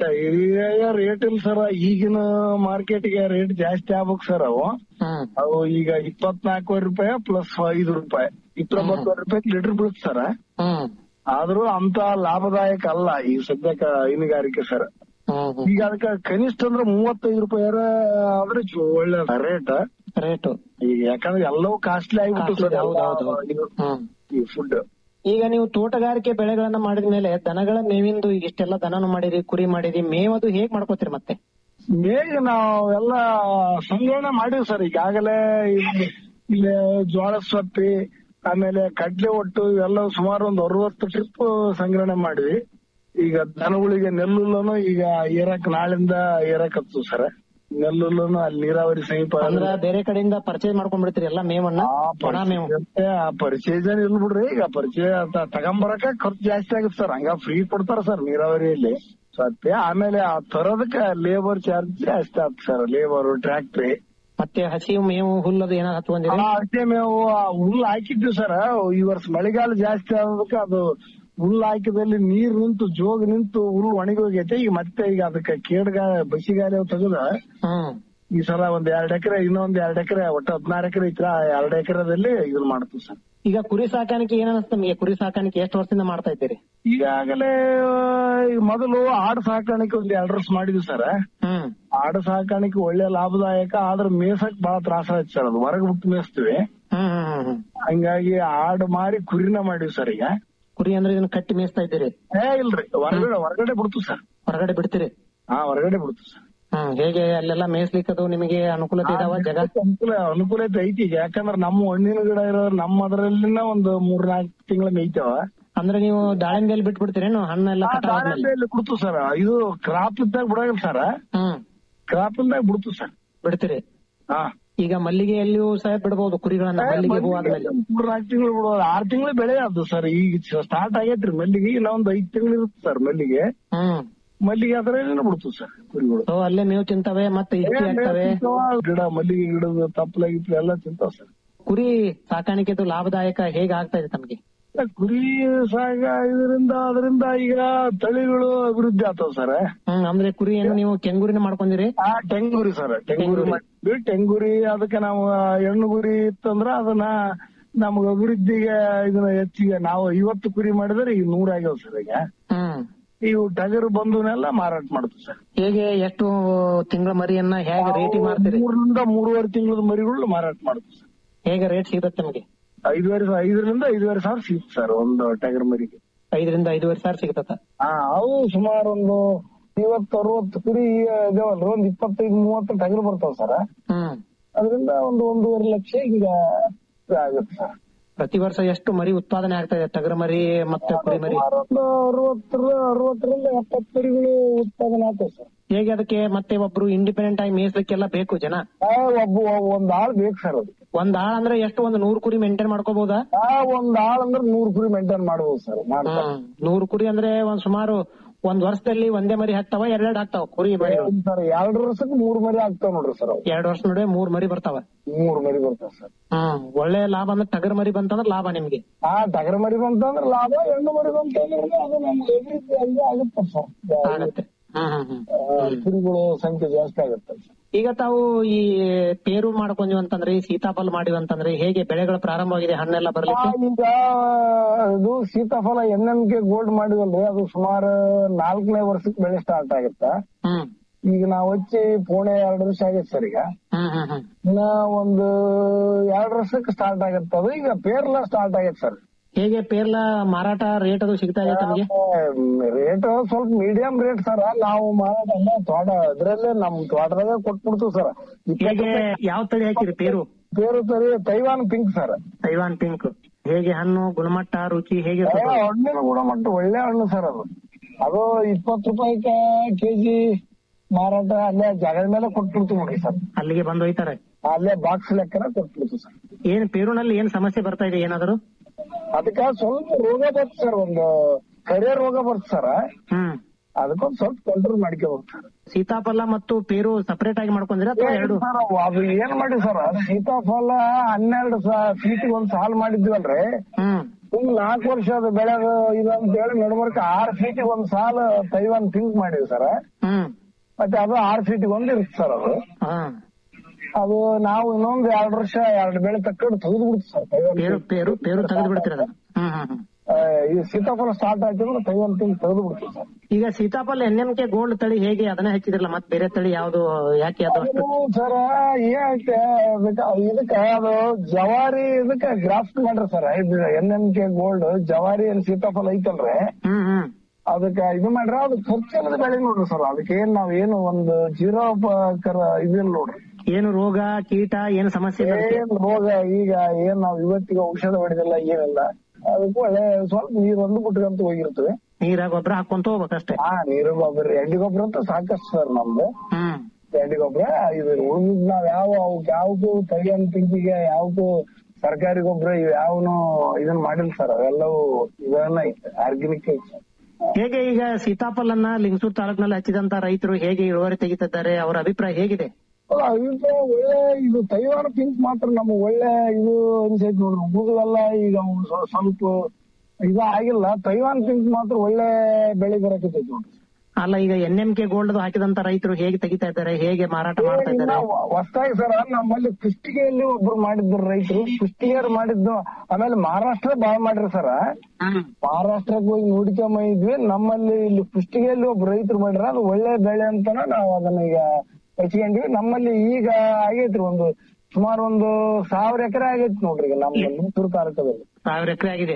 ಡೈರಿಯ ರೇಟ್ ಇಲ್ಲ ಸರ್ ಈಗಿನ ಮಾರ್ಕೆಟ್ಗೆ ರೇಟ್ ಜಾಸ್ತಿ ಆಗ್ಬೇಕು ಸರ್ ಅವು ಹ್ಮ್ ಅವು ಈಗ ಇಪ್ಪತ್ನಾಲ್ಕೂವರೆ ರೂಪಾಯಿ ಪ್ಲಸ್ ಐದು ರೂಪಾಯಿ ಇಪ್ಪತ್ತೊಂಬತ್ತುವರೆ ರೂಪಾಯಿ ಲೀಟರ್ ಬೀಳುತ್ತೆ ಸರ್ ಹ್ಮ್ ಆದ್ರೂ ಅಂತ ಲಾಭದಾಯಕ ಅಲ್ಲ ಈ ಸದ್ಯಕ್ಕೆ ಹೈನುಗಾರಿಕೆ ಸರ್ ಹ್ಮ್ ಹ್ಮ್ ಈಗ ಅದಕ್ಕೆ ಕನಿಷ್ಠ ಅಂದ್ರೆ ಮೂವತ್ತೈದು ರೂಪಾಯಿ ಆದ್ರೆ ಚು- ಒಳ್ಳೆ ರೇಟ್ ರೇಟು ಈಗ ಯಾಕಂದ್ರೆ ಎಲ್ಲವೂ ಕಾಸ್ಟ್ಲಿ ಆಗಿಬಿಟ್ಟು ಸರ್ ಹೌದು ಹೌದು ಇದು ಹ್ಮ್ ಈ ಫುಡ್ ಈಗ ನೀವು ತೋಟಗಾರಿಕೆ ಬೆಳೆಗಳನ್ನ ಮಾಡಿದ ಮೇಲೆ ದನಗಳ ಮೇವಿಂದು ಈಗ ಇಷ್ಟೆಲ್ಲ ದನನು ಮಾಡಿರಿ ಕುರಿ ಮಾಡಿರಿ ಮೇವದು ಹೇಗ್ ಮಾಡ್ಕೋತೀರಿ ಮತ್ತೆ ಮೇಗ ನಾವು ಎಲ್ಲ ಸಂಗ್ರಹಣೆ ಮಾಡಿವಿ ಸರ್ ಈಗಾಗಲೇ ಇಲ್ಲಿ ಇಲ್ಲಿ ಜೋಳ ಸೊಪ್ಪಿ ಆಮೇಲೆ ಕಡ್ಲೆ ಒಟ್ಟು ಇವೆಲ್ಲ ಸುಮಾರು ಒಂದು ಅರವತ್ತು ಟ್ರಿಪ್ ಸಂಗ್ರಹಣೆ ಮಾಡಿವಿ ಈಗ ದನಗಳಿಗೆ ನೆಲ್ಲುಲ್ಲನು ಈಗ ಏರಕ್ ನಾಳಿಂದ ಏರಕ್ ಹತ್ತು ಸರ್ ನೆಲ್ಲುಲ್ಲನು ಅಲ್ಲಿ ನೀರಾವರಿ ಸಮೀಪ ಅಂದ್ರ ಬೇರೆ ಕಡೆಯಿಂದ ಪರ್ಚೇಸ್ ಮಾಡ್ಕೊಂಡ್ ಬಿಡ್ತೀರಿ ಎಲ್ಲ ಮೇವನ್ನ ಆ ಒಣ ಮೇವು ಪರಿಚಯ ಆ ಪರಿಚಯ ಜನ ಇಲ್ಲ ಬಿಡ್ರಿ ಈಗ ಪರಿಚಯ ತ- ತಗೊಂಬರಕ ಖರ್ಚು ಜಾಸ್ತಿ ಆಗುತ್ತೆ ಸರ್ ಹಂಗ ಫ್ರೀ ಕೊಡ್ತಾರ ಸರ್ ನೀರಾವರಿಯಲ್ಲಿ ಸತ್ಯ ಆಮೇಲೆ ಆ ತರೋದಕ್ಕ ಲೇಬರ್ ಚಾರ್ಜ್ ಜಾಸ್ತಿ ಆಗ್ತದೆ ಸರ್ ಲೇಬರ್ ಟ್ರ್ಯಾಕ್ಟ್ರಿ ಮತ್ತೆ ಹಸಿ ಮೇವು ಹುಲ್ಲದು ಏನಾದ್ರು ಹಚ್ಕೊಂಡಿರಿ ಅಷ್ಟೇ ಮೇವು ಆ ಹುಲ್ಲು ಹಾಕಿದ್ವಿ ಸರ್ ಈ ವರ್ಷ ಮಳೆಗಾಲ ಜಾಸ್ತಿ ಆಗೋದಕ್ಕೆ ಅದು ಹುಲ್ಲು ಹಾಕಿದಲ್ಲಿ ನೀರ್ ನಿಂತು ಜೋಗ್ ನಿಂತು ಹುಲ್ಲು ಒಣಗಿ ಹೋಗೈತೆ ಈಗ ಮತ್ತೆ ಈಗ ಅದಕ್ಕೆ ಕೇಡ್ಗಾಲ ಬಸಿಗಾಲ ತೆಗೆದ ಹ್ಮ್ ಈ ಸಲ ಒಂದ್ ಎರಡ್ ಎಕರೆ ಇನ್ನೊಂದ್ ಎರಡ್ ಎಕರೆ ಒಟ್ಟು ಹದಿನಾರು ಎಕರೆ ಐತ್ರ ಎರಡ್ ಎಕರೆದಲ್ಲಿ ಇದನ್ನ ಮಾಡ್ತೀವಿ ಸರ್ ಈಗ ಕುರಿ ಸಾಕಾಣಿಕೆ ಏನ್ ಅನಿಸ್ತ ನಿಮಗೆ ಕುರಿ ಸಾಕಾಣಿಕೆ ಎಷ್ಟು ವರ್ಷದಿಂದ ಮಾಡ್ತಾ ಇದ್ದೀರಿ ಈಗಾಗಲೇ ಈ ಮೊದಲು ಆಡು ಸಾಕಾಣಿಕೆ ಒಂದ್ ಎರಡು ವರ್ಷ ಮಾಡಿದ್ವಿ ಸರ್ ಹ್ಮ್ ಆಡು ಸಾಕಾಣಿಕೆ ಒಳ್ಳೆ ಲಾಭದಾಯಕ ಆದ್ರೆ ಮೇಸಕ್ ಬಹಳ ತ್ರಾಸ ಆಯ್ತು ಸರ್ ಅದು ಹೊರಗೆ ಬಿಟ್ಟು ಮೇಯಿಸ್ತೀವಿ ಹ್ಮ್ ಹ್ಮ್ ಹ್ಮ್ ಹ್ಮ್ ಹಂಗಾಗಿ ಆಡು ಮಾರಿ ಕುರಿನ ಮಾಡಿವಿ ಸರ್ ಈಗ ಕುರಿ ಅಂದ್ರೆ ಇದನ್ನ ಕಟ್ಟಿ ಮೇಯಿಸ್ತಾ ಇದ್ದೀರಿ ಏ ಇಲ್ರಿ ಹೊರಗಡೆ ಹೊರಗಡೆ ಬಿಡ್ತೀವಿ ಸರ್ ಹೊರಗಡೆ ಬಿಡ್ತೀರಿ ಹಾ ಹೊರಗಡೆ ಬಿಡ್ತು ಸರ್ ಹ್ಮ್ ಹೇಗೆ ಅಲ್ಲೆಲ್ಲ ಮೇಯ್ಸ್ಲಿಕ್ಕೆ ಅದು ನಿಮಗೆ ಅನುಕೂಲತೆ ಇದಾವ ಜಾಗ ಅನುಕೂಲ ಅನುಕೂಲತೆ ಐತಿ ಈಗ ಯಾಕಂದ್ರ ನಮ್ಮ ಹಣ್ಣಿನ ಗಿಡ ಇರೋ ನಮ್ಮ ಅದರಲ್ಲಿನ ಒಂದು ಮೂರ್ ನಾಲ್ಕು ತಿಂಗಳ ಮೇಯ್ತಾವ ಅಂದ್ರೆ ನೀವು ದಾಳಿಂಬೆಯಲ್ಲಿ ಬಿಟ್ಬಿಡ್ತೀರೇನು ಹಣ್ಣೆಲ್ಲ ಕಟಾವ್ ಆದ್ಮೇಲೆ ದಾಳಿಂಬೆಯಲ್ಲಿ ಬಿಡ್ತು ಸರ್ ಇದು ಕ್ರಾಪ್ ಇದ್ದಾಗ ಬಿಡಂಗಿಲ್ಲ ಸರ್ ಹ್ಮ್ ಕ್ರಾಪ್ ಇಲ್ದಾಗ ಬಿಡ್ತು ಸರ್ ಬಿಡ್ತೀರಿ ಹಾ ಈಗ ಮಲ್ಲಿಗೆಯಲ್ಲಿಯೂ ಸಹ ಬಿಡಬಹುದು ಕುರಿಗಳನ್ನ ಮಲ್ಲಿಗೆ ಹೂ ಆದ್ಮೇಲೆ ಮೂರ್ ನಾಲ್ಕು ತಿಂಗಳು ಬಿಡೋದು ಆರ್ ತಿಂಗಳ ಬೆಳೆ ಅದು ಸರ್ ಈಗ ಸ್ಟಾರ್ಟ್ ಆಗೈತ್ರಿ ಮಲ್ಲಿಗೆ ಇನ್ನ ಒಂದ್ ಐದ್ ತಿಂಗಳು ಇರುತ್ತೆ ಸರ್ ಮಲ್ಲಿಗೆ ಹ್ಮ್ ಮಲ್ಲಿಗೆ ಅದರಲ್ಲಿ ಬಿಡ್ತು ಸರ್ ಕುರಿಗಳು ಸೊ ಅಲ್ಲೇ ಮೇವು ತಿಂತವೆ ಮತ್ತೆ ಇಕ್ಕಿ ಆಗ್ತವೆ ಗಿಡ ಮಲ್ಲಿಗೆ ಗಿಡದ ತಪ್ಪಲ ಗಿಪ್ಲ ಎಲ್ಲ ತಿಂತಾವ ಸರ್ ಕುರಿ ಸಾಕಾಣಿಕೆದು ಲಾಭದಾಯಕ ಹೇಗೆ ಆಗ್ತಾ ಇದೆ ತಮಗೆ ಕುರಿ ಸಾಗ ಇದರಿಂದ ಅದರಿಂದ ಈಗ ತಳಿಗಳು ಅಭಿವೃದ್ಧಿ ಆಗ್ತಾವ ಸರ್ ಹ್ಮ್ ಅಂದ್ರೆ ಕುರಿ ಏನು ನೀವು ಕೆಂಗುರಿನ ಮಾಡ್ಕೊಂಡಿರಿ ಆ ಟೆಂಗುರಿ ಸರ್ ಟೆಂಗುರಿ ಮಾಡಿದ್ವಿ ಟೆಂಗುರಿ ಅದಕ್ಕೆ ನಾವು ಹೆಣ್ಣು ಗುರಿ ಇತ್ತಂದ್ರ ಅದನ್ನ ನಮ್ಗ ಅಭಿವೃದ್ಧಿಗೆ ಇದನ್ನ ಹೆಚ್ಚಿಗೆ ನಾವು ಐವತ್ತು ಕುರಿ ಮಾಡಿದ್ರೆ ಈಗ ನೂರ ಆಗ್ಯಾವ ಸರ್ ಈಗ ಹ್ಮ್ ಇವು ಟಗರು ಬಂದುನೆಲ್ಲ ಮಾರಾಟ ಮಾಡ್ತೀವಿ ಸರ್ ಹೇಗೆ ಎಷ್ಟು ತಿಂಗಳ ಮರಿಯನ್ನ ಹೇಗೆ ರೇಟಿ ಮಾರ್ತೀರಿ ಮೂರರಿಂದ ಮೂರುವರೆ ತಿಂಗಳದ ಮರಿಗಳು ಮಾರಾಟ ಮಾಡ್ತೀವಿ ಸರ್ ಹೇಗೆ ರೇಟ್ ಸಿಗುತ್ತೆ ನಮಗೆ ಐದುವರೆ ಸಾವಿರ- ಐದರಿಂದ ಐದುವರೆ ಸಾವಿರ ಸಿಗುತ್ತೆ ಸರ್ ಒಂದು ಟಗರ್ ಮರಿಗೆ ಐದರಿಂದ ಐದುವರೆ ಸಾವಿರ ಸಿಗತ್ತ ಹಾ ಅವು ಸುಮಾರು ಒಂದು ಐವತ್ತು ಅರವತ್ತು ಕುರಿ ಇದಾವಲ್ರಿ ಒಂದ್ ಇಪ್ಪತ್ತೈದು ಮೂವತ್ತು ಟಗರು ಬರ್ತಾವ ಸರ್ ಹ್ಮ್ ಅದರಿಂದ ಒಂದು ಒಂದೂವರೆ ಲಕ್ಷ ಹಿಂಗ ಆಗುತ್ತೆ ಸರ್ ಪ್ರತಿ ವರ್ಷ ಎಷ್ಟು ಮರಿ ಉತ್ಪಾದನೆ ಆಗ್ತಾ ಇದೆ ಟಗರ ಮರಿ ಮತ್ತೆ ಕುರಿ ಮರಿ ಸುಮಾರು ಒಂದು ಅರವತ್ತರ ಅರವತ್ತರಿಂದ ಎಪ್ಪತ್ತು ಕುರಿಗಳು ಉತ್ಪಾದನೆ ಆಗ್ತವೆ ಸರ್ ಹೇಗೆ ಅದಕ್ಕೆ ಮತ್ತೆ ಒಬ್ರು ಇಂಡಿಪೆಂಡೆಂಟ್ ಆಗಿ ಮೇಯಿಸ್ಲಿಕ್ಕೆಲ್ಲ ಬೇಕು ಜನ ಆ, ಒಬ್ಬ ಒಂದ್ ಆಳ್ ಬೇಕು ಸರ್ ಅದಕ್ಕೆ ಒಂದ್ ಆಳ್ ಅಂದ್ರೆ ಎಷ್ಟು ಒಂದು ನೂರು ಕುರಿ ಮೇಂಟೈನ್ ಮಾಡ್ಕೋಬಹುದಾ ಆ ಒಂದ್ ಆಳ್ ಅಂದ್ರೆ ನೂರ್ ಕುರಿ ಮೇಂಟೈನ್ ಮಾಡ್ಬೋದು ಸರ್ ಮಾಡ್ತಾರೆ ಹ್ಮ್ ನೂರು ಕುರಿ ಅಂದ್ರೆ ಒಂದ್ ಸುಮಾರು ಒಂದ್ ವರ್ಷದಲ್ಲಿ ಒಂದೇ ಮರಿ ಹಾಕ್ತಾವ ಎರಡೆರಡು ಹಾಕ್ತಾವ ಕುರಿ ಮರಿಗಳು ಸರ್ ಎರಡ್ ವರ್ಷಕ್ಕೆ ಮೂರ್ ಮರಿ ಆಗ್ತಾವ ನೋಡ್ರಿ ಸರ್ ಅವು ಎರಡ್ ವರ್ಷ ನಡುವೆ ಮೂರ್ ಮರಿ ಬರ್ತಾವ ಮೂರ್ ಮರಿ ಬರ್ತಾವ ಸರ್ ಹ್ಮ್ ಒಳ್ಳೆ ಲಾಭ ಅಂದ್ರೆ ಟಗರ್ ಮರಿ ಬಂತಂದ್ರೆ ಲಾಭ ನಿಮ್ಗೆ ಆ ಟಗರ ಮರಿ ಬಂತಂದ್ರೆ ಲಾಭ ಹೆಣ್ಣು ಮರಿ ಬಂತಂದ್ರೆ ಅದು ನಮ್ಗೆ ಅಭಿವೃದ್ಧಿ ಆಗಿ ಆಗುತ್ತೆ ಸರ್ ಆಗತ್ತೆ ಹ್ಮ್ ಹ್ಮ್ ಹ್ಮ್ ಆ, ಕುರಿಗಳು ಸಂಖ್ಯೆ ಜಾಸ್ತಿ ಆಗುತ್ತೆ ಸರ್ ಈಗ ತಾವು ಈ ಪೇರು ಮಾಡ್ಕೊಂಡ್ವಿ ಅಂತಂದ್ರೆ ಈ ಸೀತಾಫಲ ಮಾಡಿವಿ ಅಂತಂದ್ರೆ ಹೇಗೆ ಬೆಳೆಗಳು ಪ್ರಾರಂಭವಾಗಿದೆ ಹಣ್ಣೆಲ್ಲ ಆ, ಬರ್ಲಿಕ್ಕೆ ಈಗ ಇದು ಸೀತಾಫಲ ಎನ್ ಎಂ ಕೆ ಗೋಲ್ಡ್ ಮಾಡಿವಲ್ರಿ ಅದು ಸುಮಾರು ನಾಲ್ಕನೇ ವರ್ಷಕ್ಕೆ ಬೆಳೆ ಸ್ಟಾರ್ಟ್ ಆಗುತ್ತೆ ಹ್ಮ್ ಈಗ ನಾವ್ ಹಚ್ಚಿ ಪೋಣೆ ಎರಡು ವರ್ಷ ಆಗೈತೆ ಸರ್ ಈಗ ಹ್ಮ್ ಹ್ಮ್ ಹ್ಮ್ ಇನ್ನ ಒಂದು ಎರಡು ವರ್ಷಕ್ಕೆ ಸ್ಟಾರ್ಟ್ ಆಗತ್ತೆ ಅದು ಈಗ ಪೇರ್ಲ ಸ್ಟಾರ್ಟ್ ಆಗೈತೆ ಸರ್ ಹೇಗೆ ಪೇರ್ಲ ಮಾರಾಟ ರೇಟ್ ಅದು ಸಿಗ್ತಾ ಇದೆ ತಮಗೆ ರೇಟ್ ಸ್ವಲ್ಪ ಮೀಡಿಯಂ ರೇಟ್ ಸರ್ ನಾವು ಮಾರಾಟ ಎಲ್ಲ ತೋಟ ಅದ್ರಲ್ಲೇ ನಮ್ ತೋಟದಾಗ ಕೊಟ್ಬಿಡ್ತೀವಿ ಸರ್ ಹೇಗೆ ಯಾವ ತಳಿ ಹಾಕಿರಿ ಪೇರು ಪೇರು ತರಿ Taiwan pink sir Taiwan pink ಹೇಗೆ ಹಣ್ಣು ಗುಣಮಟ್ಟ ರುಚಿ ಹೇಗೆ ಹಣ್ಣಿನ ಗುಣಮಟ್ಟ ಒಳ್ಳೆ ಹಣ್ಣು ಸರ್ ಅದು ಅದು ಇಪ್ಪತ್ತು ರೂಪಾಯಿ ಕೆಜಿ ಮಾರಾಟ ಅಲ್ಲೇ ಜಾಗದ ಮೇಲೆ ಕೊಟ್ಬಿಡ್ತೀವಿ ನೋಡಿ ಸರ್ ಅಲ್ಲಿಗೆ ಬಂದು ಒಯ್ತಾರೆ ಅಲ್ಲೇ ಬಾಕ್ಸ್ ಲೆಕ್ಕನ ಕೊಟ್ಬಿಡ್ತೀವಿ ಸರ್ ಏನ್ ಪೇರುನಲ್ಲಿ ಏನ್ ಸಮಸ್ಯೆ ಬರ್ತಾ ಇದೆ ಏನಾದ್ರು ಅದಕ್ಕ ಸ್ವಲ್ಪ ರೋಗ ಬರ್ತದೆ ಸರ್ ಒಂದು ಕರೆ ರೋಗ ಬರ್ತದೆ ಸರ್ ಹ್ಮ್ ಅದಕ್ಕೊಂದ್ ಸ್ವಲ್ಪ ಕಂಟ್ರೋಲ್ ಮಾಡ್ಕೋಬೇಕು ಸರ್ ಸೀತಾಫಲ ಮತ್ತು ಪೇರು ಸಪರೇಟ್ ಆಗಿ ಮಾಡ್ಕೊಂಡ್ರೆ ಅಥವಾ ಎರಡು ಸರ್ ಅದು ಏನ್ ಮಾಡಿ ಸರ್ ಸೀತಾಫಲ ಹನ್ನೆರಡು ಫೀಟ್ ಒಂದ್ ಸಾಲ್ ಮಾಡಿದ್ವಲ್ರಿ ಹ್ಮ್ ಹಿಂಗ್ ನಾಲ್ಕು ವರ್ಷ ಅದು ಬೆಳೆದು ಇದು ಅಂತ ಹೇಳಿ ನಡ್ಬರ್ಕ ಆರ್ ಫೀಟ್ ಒಂದ್ ಸಾಲ ತೈವಾನ್ ಪಿಂಕ್ ಮಾಡಿವಿ ಸರ್ ಹ್ಮ್ ಮತ್ತೆ ಅದು ಆರ್ ಫೀಟ್ ಒಂದ್ ಇರುತ್ತೆ ಸರ್ ಅದು ಹಾ ಅದು ನಾವು ಇನ್ನೊಂದ್ ಎರಡ್ ವರ್ಷ ಎರಡ್ ಬೆಳೆ ತಕ್ಕೊಂಡು ತೆಗೆದು ಬಿಡ್ತು ಸರ್ ತೈವಾನ್ ಪೇರು ಪೇರು ಪೇರು ತೆಗೆದು ಬಿಡ್ತೀರ ಅದನ್ನ ಹ್ಮ್ ಹ್ಮ್ ಹ್ಮ್ ಆ, ಈ ಸೀತಾಫಲ ಸ್ಟಾರ್ಟ್ ಆಯ್ತಂದ್ರೆ ತೈವಾನ್ ಪಿಂಕ್ ತೆಗೆದು ಬಿಡ್ತೀವಿ ಸರ್ ಈಗ ಸೀತಾಫಲ ಎನ್ ಎಂ ಕೆ ಗೋಲ್ಡ್ ತಳಿ ಹೇಗೆ ಅದನ್ನ ಹಚ್ಚಿದ್ರಲ್ಲ ಮತ್ತೆ ಬೇರೆ ತಳಿ ಯಾವ್ದು ಯಾಕೆ ಅದು ಅಷ್ಟು ಸರ್ ಏನೈತೆ ಅದಕ್ಕ ಇದಕ್ಕ ಅದು ಜವಾರಿ ಇದಕ್ಕ ಗ್ರಾಫ್ಟ್ ಮಾಡ್ರಿ sir N N K gold ಜವಾರಿ ಏನ್ ಸೀತಾಫಲ ಐತಲ್ರಿ ಹ್ಮ್ ಹ್ಮ್ ಅದಕ್ಕ ಇದು ಮಾಡ್ರ ಅದು ಖರ್ಚಿಲ್ಲದ ಬೆಳೆ ನೋಡ್ರಿ ಸರ್ ಅದಕ್ಕೆ ಏನ್ ನಾವ್ ಏನು ಒಂದು ಜೀರೋ ಕರ ಇದಿಲ್ಲ ನೋಡ್ರಿ ಏನು ರೋಗ ಕೀಟ ಏನು ಸಮಸ್ಯೆ ಇಲ್ಲ ಅದಕ್ಕೆ? ಏನ್ ರೋಗ ಈಗ ಏನ್ ನಾವ್ ಇವತ್ತಿಗೆ ಔಷಧ ಹೊಡೆದಿಲ್ಲ ಏನಿಲ್ಲ ಅದಕ್ಕೆ ಒಳ್ಳೆ ಸ್ವಲ್ಪ ನೀರ್ ಒಂದು ಬಿಟ್ಕಂತ ಹೋಗಿರ್ತವೆ ನೀರ ಗೊಬ್ಬರ ಹಾಕೊಂತ ಹೋಗ್ಬೇಕಷ್ಟೇ ಹಾ ನೀರು ಗೊಬ್ಬರ ಎಣ್ಣೆ ಗೊಬ್ಬರ ಅಂತ ಸಾಕಷ್ಟು ಸರ್ ನಮ್ದು ಹ್ಮ್ ಎಣ್ಣೆ ಗೊಬ್ಬರ ಇದು ಉಳಿದ್ ನಾವ್ ಯಾವ ಅವಕ್ ಯಾವ್ದು ತೈಯನ್ ಪಿಂಕಿಗೆ ಯಾವ್ದು ಸರ್ಕಾರಿ ಗೊಬ್ಬರ ಇವ್ ಯಾವನು ಇದನ್ನ ಮಾಡಿಲ್ಲ ಸರ್ ಅವೆಲ್ಲವೂ ಇದನ್ನ ಐತೆ ಆರ್ಗ್ಯಾನಿಕ್ ಐತೆ ಸರ್ ಹೇಗೆ ಈಗ ಸೀತಾಫಲನ್ನ ಲಿಂಗಸೂರ್ ತಾಲೂಕಿನಲ್ಲಿ ಹಚ್ಚಿದಂತ ರೈತರು ಹೇಗೆ ಇಳುವರಿ ತೆಗಿತಿದ್ದಾರೆ ಅವರ ಅಭಿಪ್ರಾಯ ಹೇಗಿದೆ ಅಲ್ಲ, ಅಭಿಪ್ರಾಯ ಒಳ್ಳೆ ಇದು ತೈವಾನ ಪಿಂಕ್ ಮಾತ್ರ ನಮ್ಗೆ ಒಳ್ಳೆ ಇದು ಅನ್ಸೈತಿ ನೋಡ್ರಿ ಉಳಿದೆಲ್ಲ ಈಗ ಅವು ಸ್ವ- ಸ್ವಲ್ಪ ಇದು ಆಗಿಲ್ಲ ತೈವಾನ್ ಪಿಂಕ್ ಮಾತ್ರ ಒಳ್ಳೆ ಬೆಳೆ ಬರಕತ್ತೈತಿ ನೋಡ್ರಿ ಅಲ್ಲ ಈಗ ಎನ್ ಎಂ ಕೆ ಗೋಲ್ಡ್ ಹಾಕಿದಂತ ರೈತರು ಹೇಗೆ ತೆಗಿತಾ ಇದ್ದಾರೆ ಹೇಗೆ ಮಾರಾಟ ಮಾಡ್ತಾ ಇದ್ದಾರೆ ಹೊಸದಾಗಿ ಸರ್ ನಮ್ಮಲ್ಲಿ ಕುಷ್ಟಿಗೆಯಲ್ಲಿ ಒಬ್ರು ಮಾಡಿದ್ರು ರೈತರು ಕುಷ್ಟಿಗೆಯರ್ ಮಾಡಿದ್ದು ಆಮೇಲೆ ಮಹಾರಾಷ್ಟ್ರ ಬಾಳ ಮಾಡ್ರಿ ಸರ್ ಹ್ಮ್ ಮಹಾರಾಷ್ಟ್ರಕ್ಕೆ ಹೋಗಿ ನೋಡ್ಕೊಂಡ್ ಬಂದಿದ್ವಿ ನಮ್ಮಲ್ಲಿ ಇಲ್ಲಿ ಕುಷ್ಟಿಗೆಯಲ್ಲಿ ಒಬ್ರು ರೈತರು ಮಾಡ್ರ ಅದು ಒಳ್ಳೆ ಬೆಳೆ ಅಂತಾನ ನಾವು ಅದನ್ನ ಈಗ ಹಚ್ಕೊಂಡ್ವಿ ನಮ್ಮಲ್ಲಿ ಈಗ ಆಗೈತ್ರಿ ಒಂದು ಸುಮಾರು ಒಂದು ಸಾವಿರ ಎಕರೆ ಆಗೈತಿ ನೋಡ್ರಿ ಈಗ ನಮ್ಮ ಲಿಂಗಸೂರು ತಾಲೂಕದಲ್ಲಿ ಸಾವಿರ ಎಕರೆ ಆಗಿದೆ